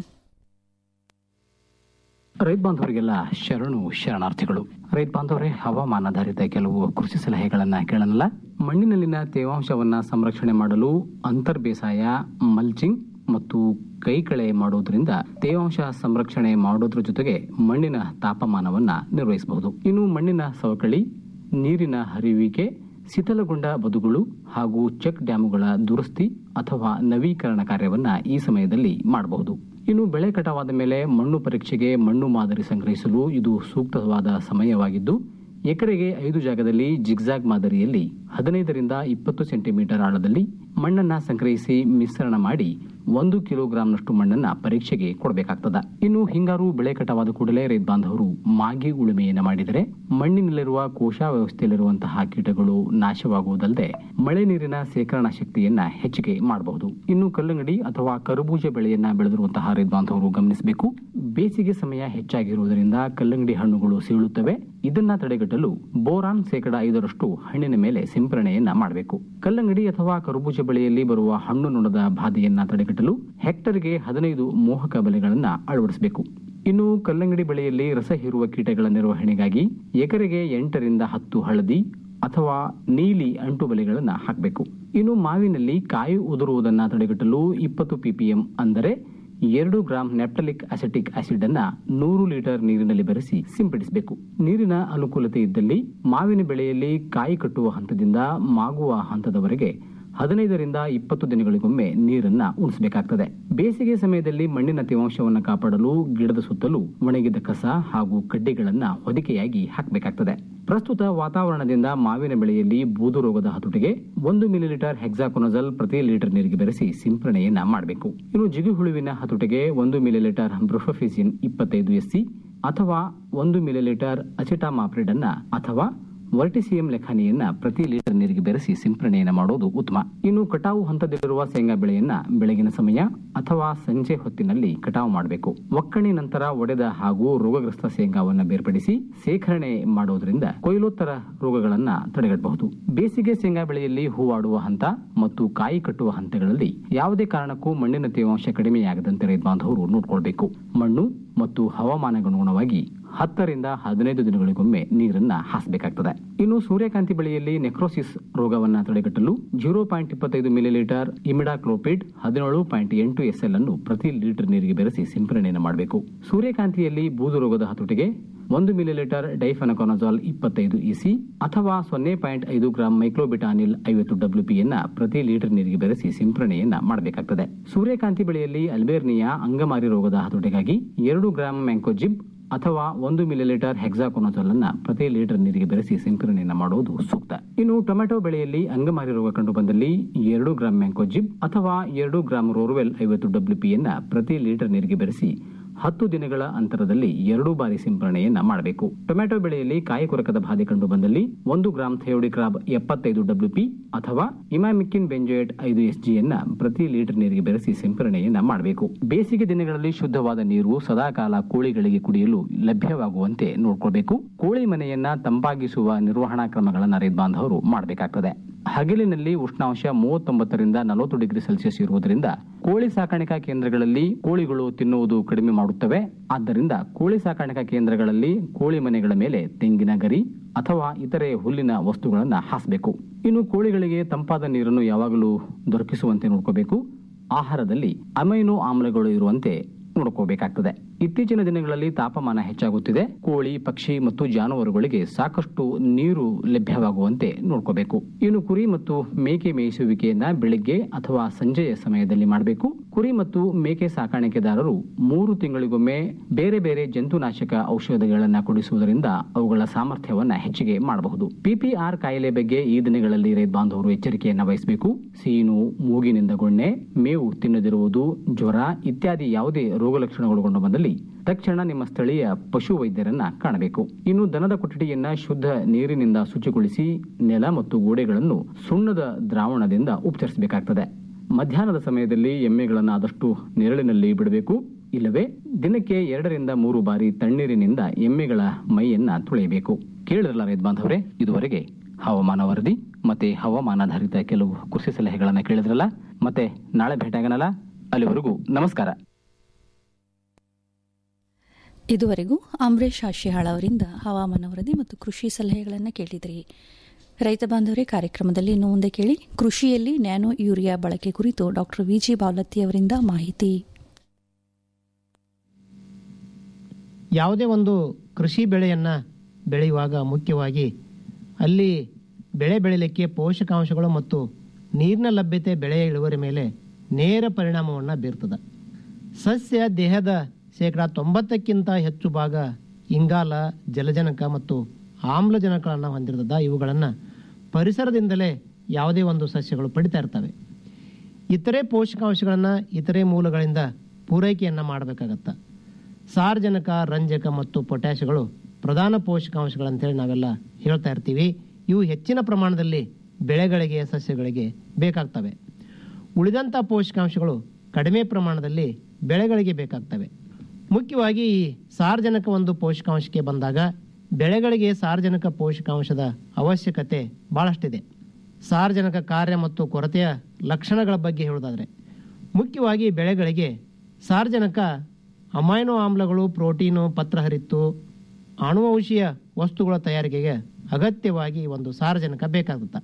ರೈತ ಬಾಂಧವರಿಗೆಲ್ಲ ಶರಣು ಶರಣಾರ್ಥಿಗಳು ರೈತ ಬಾಂಧವರೇ ಹವಾಮಾನಾಧಾರಿತ ಕೆಲವು ಕೃಷಿ ಸಲಹೆಗಳನ್ನ ಕೇಳನಲ್ಲ ಮಣ್ಣಿನಲ್ಲಿನ ತೇವಾಂಶವನ್ನ ಸಂರಕ್ಷಣೆ ಮಾಡಲು ಅಂತರ್ ಬೇಸಾಯ ಮಲ್ಚಿಂಗ್ ಮತ್ತು ಕೈಕಳೆ ಮಾಡೋದ್ರಿಂದ ತೇವಾಂಶ ಸಂರಕ್ಷಣೆ ಮಾಡೋದ್ರ ಜೊತೆಗೆ ಮಣ್ಣಿನ ತಾಪಮಾನವನ್ನ ನಿರ್ವಹಿಸಬಹುದು ಇನ್ನು ಮಣ್ಣಿನ ಸವಕಳಿ ನೀರಿನ ಹರಿಯುವಿಕೆ ಶಿಥಲಗೊಂಡ ಬದುಗಳು ಹಾಗೂ ಚೆಕ್ ಡ್ಯಾಮುಗಳ ದುರಸ್ತಿ ಅಥವಾ ನವೀಕರಣ ಕಾರ್ಯವನ್ನ ಈ ಸಮಯದಲ್ಲಿ ಮಾಡಬಹುದು ಇನ್ನು ಬೆಳೆ ಕಟಾವಾದ ಮೇಲೆ ಮಣ್ಣು ಪರೀಕ್ಷೆಗೆ ಮಣ್ಣು ಮಾದರಿ ಸಂಗ್ರಹಿಸಲು ಇದು ಸೂಕ್ತವಾದ ಸಮಯವಾಗಿದ್ದು ಎಕರೆಗೆ ಐದು ಜಾಗದಲ್ಲಿ ಜಿಗ್ಜಾಗ್ ಮಾದರಿಯಲ್ಲಿ ಹದಿನೈದರಿಂದ ಇಪ್ಪತ್ತು ಸೆಂಟಿಮೀಟರ್ ಆಳದಲ್ಲಿ ಮಣ್ಣನ್ನ ಸಂಗ್ರಹಿಸಿ ಮಿಶ್ರಣ ಮಾಡಿ ಒಂದು ಕಿಲೋಗ್ರಾಂನಷ್ಟು ಮಣ್ಣನ್ನ ಪರೀಕ್ಷೆಗೆ ಕೊಡಬೇಕಾಗ್ತದ ಇನ್ನು ಹಿಂಗಾರು ಬೆಳೆ ಕಟಾವಾದ ಕೂಡಲೇ ರೈತ ಬಾಂಧವರು ಮಾಗಿ ಉಳುಮೆಯನ್ನ ಮಾಡಿದರೆ ಮಣ್ಣಿನಲ್ಲಿರುವ ಕೋಶ ವ್ಯವಸ್ಥೆಯಲ್ಲಿರುವಂತಹ ಕೀಟಗಳು ನಾಶವಾಗುವುದಲ್ಲದೆ ಮಳೆ ನೀರಿನ ಶೇಖರಣಾ ಶಕ್ತಿಯನ್ನ ಹೆಚ್ಚಿಗೆ ಮಾಡಬಹುದು ಇನ್ನು ಕಲ್ಲಂಗಡಿ ಅಥವಾ ಕರಬೂಜ ಬೆಳೆಯನ್ನ ಬೆಳೆದಿರುವಂತಹ ರೈತ ಬಾಂಧವರು ಗಮನಿಸಬೇಕು ಬೇಸಿಗೆ ಸಮಯ ಹೆಚ್ಚಾಗಿರುವುದರಿಂದ ಕಲ್ಲಂಗಡಿ ಹಣ್ಣುಗಳು ಸೀಳುತ್ತವೆ ಇದನ್ನ ತಡೆಗಟ್ಟಲು ಬೋರಾನ್ ಶೇಕಡ ಐದರಷ್ಟು ಹಣ್ಣಿನ ಮೇಲೆ ಸಿಂಪರಣೆಯನ್ನ ಮಾಡಬೇಕು ಕಲ್ಲಂಗಡಿ ಅಥವಾ ಕರಬೂಜ ಬೆಳೆಯಲ್ಲಿ ಬರುವ ಹಣ್ಣು ನುಣದ ಬಾಧೆಯನ್ನ ತಡೆಗಟ್ಟಲು ಹೆಕ್ಟರ್ಗೆ ಹದಿನೈದು ಮೋಹಕ ಬಲೆಗಳನ್ನ ಅಳವಡಿಸಬೇಕು ಇನ್ನು ಕಲ್ಲಂಗಡಿ ಬೆಳೆಯಲ್ಲಿ ರಸ ಹೀರುವ ಕೀಟಗಳ ನಿರ್ವಹಣೆಗಾಗಿ ಎಕರೆಗೆ ಎಂಟರಿಂದ ಹತ್ತು ಹಳದಿ ಅಥವಾ ನೀಲಿ ಅಂಟು ಬಲೆಗಳನ್ನು ಹಾಕಬೇಕು ಇನ್ನು ಮಾವಿನಲ್ಲಿ ಕಾಯಿ ಉದುರುವುದನ್ನು ತಡೆಗಟ್ಟಲು ಇಪ್ಪತ್ತು ಪಿಪಿಎಂ ಅಂದರೆ ಎರಡು ಗ್ರಾಂ ನೆಪ್ಟಲಿಕ್ ಅಸೆಟಿಕ್ ಆಸಿಡ್ ಅನ್ನ ನೂರು ಲೀಟರ್ ನೀರಿನಲ್ಲಿ ಬೆರೆಸಿ ಸಿಂಪಡಿಸಬೇಕು ನೀರಿನ ಅನುಕೂಲತೆ ಇದ್ದಲ್ಲಿ ಮಾವಿನ ಬೆಳೆಯಲ್ಲಿ ಕಾಯಿ ಕಟ್ಟುವ ಹಂತದಿಂದ ಮಾಗುವ ಹಂತದವರೆಗೆ ಹದಿನೈದರಿಂದ ಇಪ್ಪತ್ತು ದಿನಗಳಿಗೊಮ್ಮೆ ನೀರನ್ನ ಉಣಿಸಬೇಕಾಗ್ತದೆ ಬೇಸಿಗೆ ಸಮಯದಲ್ಲಿ ಮಣ್ಣಿನ ತೇವಾಂಶವನ್ನು ಕಾಪಾಡಲು ಗಿಡದ ಸುತ್ತಲೂ ಒಣಗಿದ ಕಸ ಹಾಗೂ ಕಡ್ಡಿಗಳನ್ನ ಹೊದಿಕೆಯಾಗಿ ಹಾಕಬೇಕಾಗ್ತದೆ ಪ್ರಸ್ತುತ ವಾತಾವರಣದಿಂದ ಮಾವಿನ ಬೆಳೆಯಲ್ಲಿ ಬೂದು ರೋಗದ ಹತೋಟಿಗೆ ಒಂದು ಮಿಲಿಲೀಟರ್ ಹೆಕ್ಸಾಕೊನಜಲ್ ಪ್ರತಿ ಲೀಟರ್ ನೀರಿಗೆ ಬೆರೆಸಿ ಸಿಂಪರಣೆಯನ್ನ ಮಾಡಬೇಕು ಇನ್ನು ಜಿಗುಹುಳುವಿನ ಹತೋಟಿಗೆ ಒಂದು ಮಿಲಿಲೀಟರ್ ಬ್ರೊಫೆಫಿಸಿನ್ ಇಪ್ಪತ್ತೈದು ಎಸ್ಸಿ ಅಥವಾ ಒಂದು ಮಿಲಿಲೀಟರ್ ಅಸಿಟಾಮಾಪ್ರಿಡ್ ಅನ್ನ ಅಥವಾ ವರ್ಟಿಸಿಯಂ ಲೆಖಾನಿಯನ್ನ ಪ್ರತಿ ಲೀಟರ್ ನೀರಿಗೆ ಬೆರೆಸಿ ಸಿಂಪರಣೆಯನ್ನು ಮಾಡೋದು ಉತ್ತಮ ಇನ್ನು ಕಟಾವು ಹಂತದಲ್ಲಿರುವ ಶೇಂಗಾ ಬೆಳೆಯನ್ನ ಬೆಳಗಿನ ಸಮಯ ಅಥವಾ ಸಂಜೆ ಹೊತ್ತಿನಲ್ಲಿ ಕಟಾವು ಮಾಡಬೇಕು ಒಕ್ಕಣಿ ನಂತರ ಒಡೆದ ಹಾಗೂ ರೋಗಗ್ರಸ್ತ ಶೇಂಗಾವನ್ನ ಬೇರ್ಪಡಿಸಿ ಶೇಖರಣೆ ಮಾಡೋದ್ರಿಂದ ಕೊಯ್ಲೋತ್ತರ ರೋಗಗಳನ್ನ ತಡೆಗಟ್ಟಬಹುದು ಬೇಸಿಗೆ ಶೇಂಗಾ ಬೆಳೆಯಲ್ಲಿ ಹೂವಾಡುವ ಹಂತ ಮತ್ತು ಕಾಯಿ ಕಟ್ಟುವ ಹಂತಗಳಲ್ಲಿ ಯಾವುದೇ ಕಾರಣಕ್ಕೂ ಮಣ್ಣಿನ ತೇವಾಂಶ ಕಡಿಮೆಯಾಗದಂತೆ ರೈತ ಬಾಂಧವರು ನೋಡಿಕೊಳ್ಬೇಕು ಮಣ್ಣು ಮತ್ತು ಹವಾಮಾನಗನುಗುಣವಾಗಿ ಹತ್ತರಿಂದ ಹದಿನೈದು ದಿನಗಳಿಗೊಮ್ಮೆ ನೀರನ್ನ ಹಾಸಬೇಕಾಗ್ತದೆ ಇನ್ನು ಸೂರ್ಯಕಾಂತಿ ಬೆಳೆಯಲ್ಲಿ ನೆಕ್ರೋಸಿಸ್ ರೋಗವನ್ನ ತಡೆಗಟ್ಟಲು ಜೀರೋ ಪಾಯಿಂಟ್ ಇಪ್ಪತ್ತೈದು ಮಿಲಿಲೀಟರ್ ಇಮಿಡಾಕ್ಲೋಪಿಡ್ ಹದಿನೇಳು ಪಾಯಿಂಟ್ ಎಂಟು ಎಸ್ಎಲ್ ಅನ್ನು ಪ್ರತಿ ಲೀಟರ್ ನೀರಿಗೆ ಬೆರೆಸಿ ಸಿಂಪರಣೆಯನ್ನು ಮಾಡಬೇಕು ಸೂರ್ಯಕಾಂತಿಯಲ್ಲಿ ಬೂದು ರೋಗದ ಹತೋಟಿಗೆ ಒಂದು ಮಿಲಿಲೀಟರ್ ಡೈಫನಕೊನಜಾಲ್ ಇಪ್ಪತ್ತೈದು ಇಸಿ ಅಥವಾ ಸೊನ್ನೆ ಪಾಯಿಂಟ್ ಐದು ಗ್ರಾಂ ಮೈಕ್ರೋಬಿಟಾನಿಲ್ ಐವತ್ತು ಡಬ್ಲ್ಯೂಪಿಯನ್ನ ಪ್ರತಿ ಲೀಟರ್ ನೀರಿಗೆ ಬೆರೆಸಿ ಸಿಂಪರಣೆಯನ್ನ ಮಾಡಬೇಕಾಗ್ತದೆ ಸೂರ್ಯಕಾಂತಿ ಬೆಳೆಯಲ್ಲಿ ಅಲ್ಬೇರ್ನಿಯಾ ಅಂಗಮಾರಿ ರೋಗದ ಹತೋಟಿಗಾಗಿ ಎರಡು ಗ್ರಾಂ ಮ್ಯಾಂಕೋಜಿಬ್ ಅಥವಾ ಒಂದು ಮಿಲಿಲೀಟರ್ ಹೆಕ್ಸಾಕೊನಜಾಲ್ ಅನ್ನ ಪ್ರತಿ ಲೀಟರ್ ನೀರಿಗೆ ಬೆರೆಸಿ ಸಿಂಪರಣೆಯನ್ನು ಮಾಡುವುದು ಸೂಕ್ತ ಇನ್ನು ಟೊಮೆಟೊ ಬೆಳೆಯಲ್ಲಿ ಅಂಗಮಾರಿ ರೋಗ ಕಂಡು ಬಂದಲ್ಲಿ ಎರಡು ಗ್ರಾಂ ಮ್ಯಾಂಕೋಜಿಬ್ ಅಥವಾ ಎರಡು ಗ್ರಾಂ ರೋರ್ವೆಲ್ ಐವತ್ತು ಡಬ್ಲ್ಯೂಪಿಯನ್ನ ಪ್ರತಿ ಲೀಟರ್ ನೀರಿಗೆ ಬೆರೆಸಿ ಹತ್ತು ದಿನಗಳ ಅಂತರದಲ್ಲಿ ಎರಡು ಬಾರಿ ಸಿಂಪರಣೆಯನ್ನ ಮಾಡಬೇಕು ಟೊಮೆಟೊ ಬೆಳೆಯಲ್ಲಿ ಕಾಯಿ ಕೊರಕದ ಬಾಧೆ ಕಂಡು ಬಂದಲ್ಲಿ ಒಂದು ಗ್ರಾಂ ಥಯೋಡಿಕ್ರಾಬ್ ಎಪ್ಪತ್ತೈದು ಡಬ್ಲ್ಯೂಪಿ ಅಥವಾ ಇಮಾಮಿಕ್ಕಿನ್ ಬೆಂಜೋಯೇಟ್ ಐದು ಎಸ್ ಜಿಯನ್ನ ಪ್ರತಿ ಲೀಟರ್ ನೀರಿಗೆ ಬೆರೆಸಿ ಸಿಂಪರಣೆಯನ್ನ ಮಾಡಬೇಕು ಬೇಸಿಗೆ ದಿನಗಳಲ್ಲಿ ಶುದ್ಧವಾದ ನೀರು ಸದಾಕಾಲ ಕೋಳಿಗಳಿಗೆ ಕುಡಿಯಲು ಲಭ್ಯವಾಗುವಂತೆ ನೋಡ್ಕೊಳ್ಬೇಕು ಕೋಳಿ ಮನೆಯನ್ನ ತಂಪಾಗಿಸುವ ನಿರ್ವಹಣಾ ಕ್ರಮಗಳನ್ನ ರೈತ ಬಾಂಧವರು ಮಾಡಬೇಕಾಗ್ತದೆ ಹಗಲಿನಲ್ಲಿ ಉಷ್ಣಾಂಶ ಮೂವತ್ತೊಂಬತ್ತರಿಂದ ನಲವತ್ತು ಡಿಗ್ರಿ ಸೆಲ್ಸಿಯಸ್ ಇರುವುದರಿಂದ ಕೋಳಿ ಸಾಕಾಣಿಕಾ ಕೇಂದ್ರಗಳಲ್ಲಿ ಕೋಳಿಗಳು ತಿನ್ನುವುದು ಕಡಿಮೆ ಮಾಡುತ್ತವೆ ಆದ್ದರಿಂದ ಕೋಳಿ ಸಾಕಾಣಿಕಾ ಕೇಂದ್ರಗಳಲ್ಲಿ ಕೋಳಿ ಮನೆಗಳ ಮೇಲೆ ತೆಂಗಿನ ಗರಿ ಅಥವಾ ಇತರೆ ಹುಲ್ಲಿನ ವಸ್ತುಗಳನ್ನು ಹಾಸಬೇಕು ಇನ್ನು ಕೋಳಿಗಳಿಗೆ ತಂಪಾದ ನೀರನ್ನು ಯಾವಾಗಲೂ ದೊರಕಿಸುವಂತೆ ನೋಡ್ಕೋಬೇಕು ಆಹಾರದಲ್ಲಿ ಅಮೈನೋ ಆಮ್ಲಗಳು ಇರುವಂತೆ ನೋಡ್ಕೋಬೇಕಾಗ್ತದೆ ಇತ್ತೀಚಿನ ದಿನಗಳಲ್ಲಿ ತಾಪಮಾನ ಹೆಚ್ಚಾಗುತ್ತಿದೆ ಕೋಳಿ ಪಕ್ಷಿ ಮತ್ತು ಜಾನುವಾರುಗಳಿಗೆ ಸಾಕಷ್ಟು ನೀರು ಲಭ್ಯವಾಗುವಂತೆ ನೋಡ್ಕೋಬೇಕು ಇನ್ನು ಕುರಿ ಮತ್ತು ಮೇಕೆ ಮೇಯಿಸುವಿಕೆಯನ್ನ ಬೆಳಿಗ್ಗೆ ಅಥವಾ ಸಂಜೆಯ ಸಮಯದಲ್ಲಿ ಮಾಡಬೇಕು ಕುರಿ ಮತ್ತು ಮೇಕೆ ಸಾಕಾಣಿಕೆದಾರರು ಮೂರು ತಿಂಗಳಿಗೊಮ್ಮೆ ಬೇರೆ ಬೇರೆ ಜಂತುನಾಶಕ ಔಷಧಗಳನ್ನ ಕುಡಿಸುವುದರಿಂದ ಅವುಗಳ ಸಾಮರ್ಥ್ಯವನ್ನ ಹೆಚ್ಚಿಗೆ ಮಾಡಬಹುದು ಪಿಪಿಆರ್ ಕಾಯಿಲೆ ಬಗ್ಗೆ ಈ ದಿನಗಳಲ್ಲಿ ರೈತ ಬಾಂಧವರು ಎಚ್ಚರಿಕೆಯನ್ನ ವಹಿಸಬೇಕು ಸೀನು ಮೂಗಿನಿಂದ ಗೊಣ್ಣೆ ಮೇವು ತಿನ್ನದಿರುವುದು ಜ್ವರ ಇತ್ಯಾದಿ ಯಾವುದೇ ರೋಗ ಲಕ್ಷಣಗಳು ಕಂಡು ಬಂದಲ್ಲಿ ತಕ್ಷಣ ನಿಮ್ಮ ಸ್ಥಳೀಯ ಪಶು ವೈದ್ಯರನ್ನ ಕಾಣಬೇಕು ಇನ್ನು ದನದ ಕೊಠಡಿಯನ್ನ ಶುದ್ಧ ನೀರಿನಿಂದ ಶುಚಿಗೊಳಿಸಿ ನೆಲ ಮತ್ತು ಗೋಡೆಗಳನ್ನು ಸುಣ್ಣದ ದ್ರಾವಣದಿಂದ ಉಪಚರಿಸಬೇಕಾಗ್ತದೆ ಮಧ್ಯಾಹ್ನದ ಸಮಯದಲ್ಲಿ ಎಮ್ಮೆಗಳನ್ನು ಆದಷ್ಟು ನೆರಳಿನಲ್ಲಿ ಬಿಡಬೇಕು ಇಲ್ಲವೇ ದಿನಕ್ಕೆ ಎರಡರಿಂದ ಮೂರು ಬಾರಿ ತಣ್ಣೀರಿನಿಂದ ಎಮ್ಮೆಗಳ ಮೈಯನ್ನ ತೊಳೆಯಬೇಕು ಕೇಳಿರಲ್ಲ ರೈತ ಬಾಂಧವರೇ ಇದುವರೆಗೆ ಹವಾಮಾನ ವರದಿ ಮತ್ತೆ ಹವಾಮಾನಾಧಾರಿತ ಕೆಲವು ಕೃಷಿ ಸಲಹೆಗಳನ್ನ ಕೇಳಿದ್ರಲ್ಲ ಮತ್ತೆ ನಾಳೆ ಭೇಟಿಯಾಗನಲ್ಲ ಅಲ್ಲಿವರೆಗೂ ನಮಸ್ಕಾರ ಇದುವರೆಗೂ ಅಂಬರೀಶ್ ಆಶಿಹಾಳ್ ಅವರಿಂದ ಹವಾಮಾನ ವರದಿ ಮತ್ತು ಕೃಷಿ ಸಲಹೆಗಳನ್ನು ಕೇಳಿದ್ರಿ ರೈತ ಬಾಂಧವರೇ ಕಾರ್ಯಕ್ರಮದಲ್ಲಿ ಇನ್ನು ಮುಂದೆ ಕೇಳಿ ಕೃಷಿಯಲ್ಲಿ ನ್ಯಾನೋ ಯೂರಿಯಾ ಬಳಕೆ ಕುರಿತು ಡಾಕ್ಟರ್ ವಿಜಿ ಬಾವಲತ್ತಿ ಅವರಿಂದ ಮಾಹಿತಿ ಯಾವುದೇ ಒಂದು ಕೃಷಿ ಬೆಳೆಯನ್ನು ಬೆಳೆಯುವಾಗ ಮುಖ್ಯವಾಗಿ ಅಲ್ಲಿ ಬೆಳೆ ಬೆಳಿಲಿಕ್ಕೆ ಪೋಷಕಾಂಶಗಳು ಮತ್ತು ನೀರಿನ ಲಭ್ಯತೆ ಬೆಳೆಯ ಇಳುವರಿ ಮೇಲೆ ನೇರ ಪರಿಣಾಮವನ್ನು ಬೀರ್ತದೆ ಸಸ್ಯ ದೇಹದ ಶೇಕಡ ತೊಂಬತ್ತಕ್ಕಿಂತ ಹೆಚ್ಚು ಭಾಗ ಇಂಗಾಲ ಜಲಜನಕ ಮತ್ತು ಆಮ್ಲಜನಕಗಳನ್ನು ಹೊಂದಿರ್ತದ ಇವುಗಳನ್ನು ಪರಿಸರದಿಂದಲೇ ಯಾವುದೇ ಒಂದು ಸಸ್ಯಗಳು ಪಡಿತಾ ಇರ್ತವೆ ಇತರೆ ಪೋಷಕಾಂಶಗಳನ್ನು ಇತರೆ ಮೂಲಗಳಿಂದ ಪೂರೈಕೆಯನ್ನು ಮಾಡಬೇಕಾಗತ್ತ ಸಾರ್ವಜನಿಕ ರಂಜಕ ಮತ್ತು ಪೊಟ್ಯಾಷಗಳು ಪ್ರಧಾನ ಪೋಷಕಾಂಶಗಳಂತೇಳಿ ನಾವೆಲ್ಲ ಹೇಳ್ತಾ ಇರ್ತೀವಿ ಇವು ಹೆಚ್ಚಿನ ಪ್ರಮಾಣದಲ್ಲಿ ಬೆಳೆಗಳಿಗೆ ಸಸ್ಯಗಳಿಗೆ ಬೇಕಾಗ್ತವೆ ಉಳಿದಂಥ ಪೋಷಕಾಂಶಗಳು ಕಡಿಮೆ ಪ್ರಮಾಣದಲ್ಲಿ ಬೆಳೆಗಳಿಗೆ ಬೇಕಾಗ್ತವೆ ಮುಖ್ಯವಾಗಿ ಈ ಸಾರ್ವಜನಿಕ ಒಂದು ಪೋಷಕಾಂಶಕ್ಕೆ ಬಂದಾಗ ಬೆಳೆಗಳಿಗೆ ಸಾರ್ವಜನಿಕ ಪೋಷಕಾಂಶದ ಅವಶ್ಯಕತೆ ಬಹಳಷ್ಟಿದೆ ಸಾರ್ವಜನಿಕ ಕಾರ್ಯ ಮತ್ತು ಕೊರತೆಯ ಲಕ್ಷಣಗಳ ಬಗ್ಗೆ ಹೇಳೋದಾದರೆ ಮುಖ್ಯವಾಗಿ ಬೆಳೆಗಳಿಗೆ ಸಾರ್ವಜನಿಕ ಅಮೈನೋ ಆಮ್ಲಗಳು ಪ್ರೋಟೀನು ಪತ್ರಹರಿತ್ತು ಅಣುವಂಶೀಯ ವಸ್ತುಗಳ ತಯಾರಿಕೆಗೆ ಅಗತ್ಯವಾಗಿ ಒಂದು ಸಾರ್ವಜನಿಕ ಬೇಕಾಗುತ್ತೆ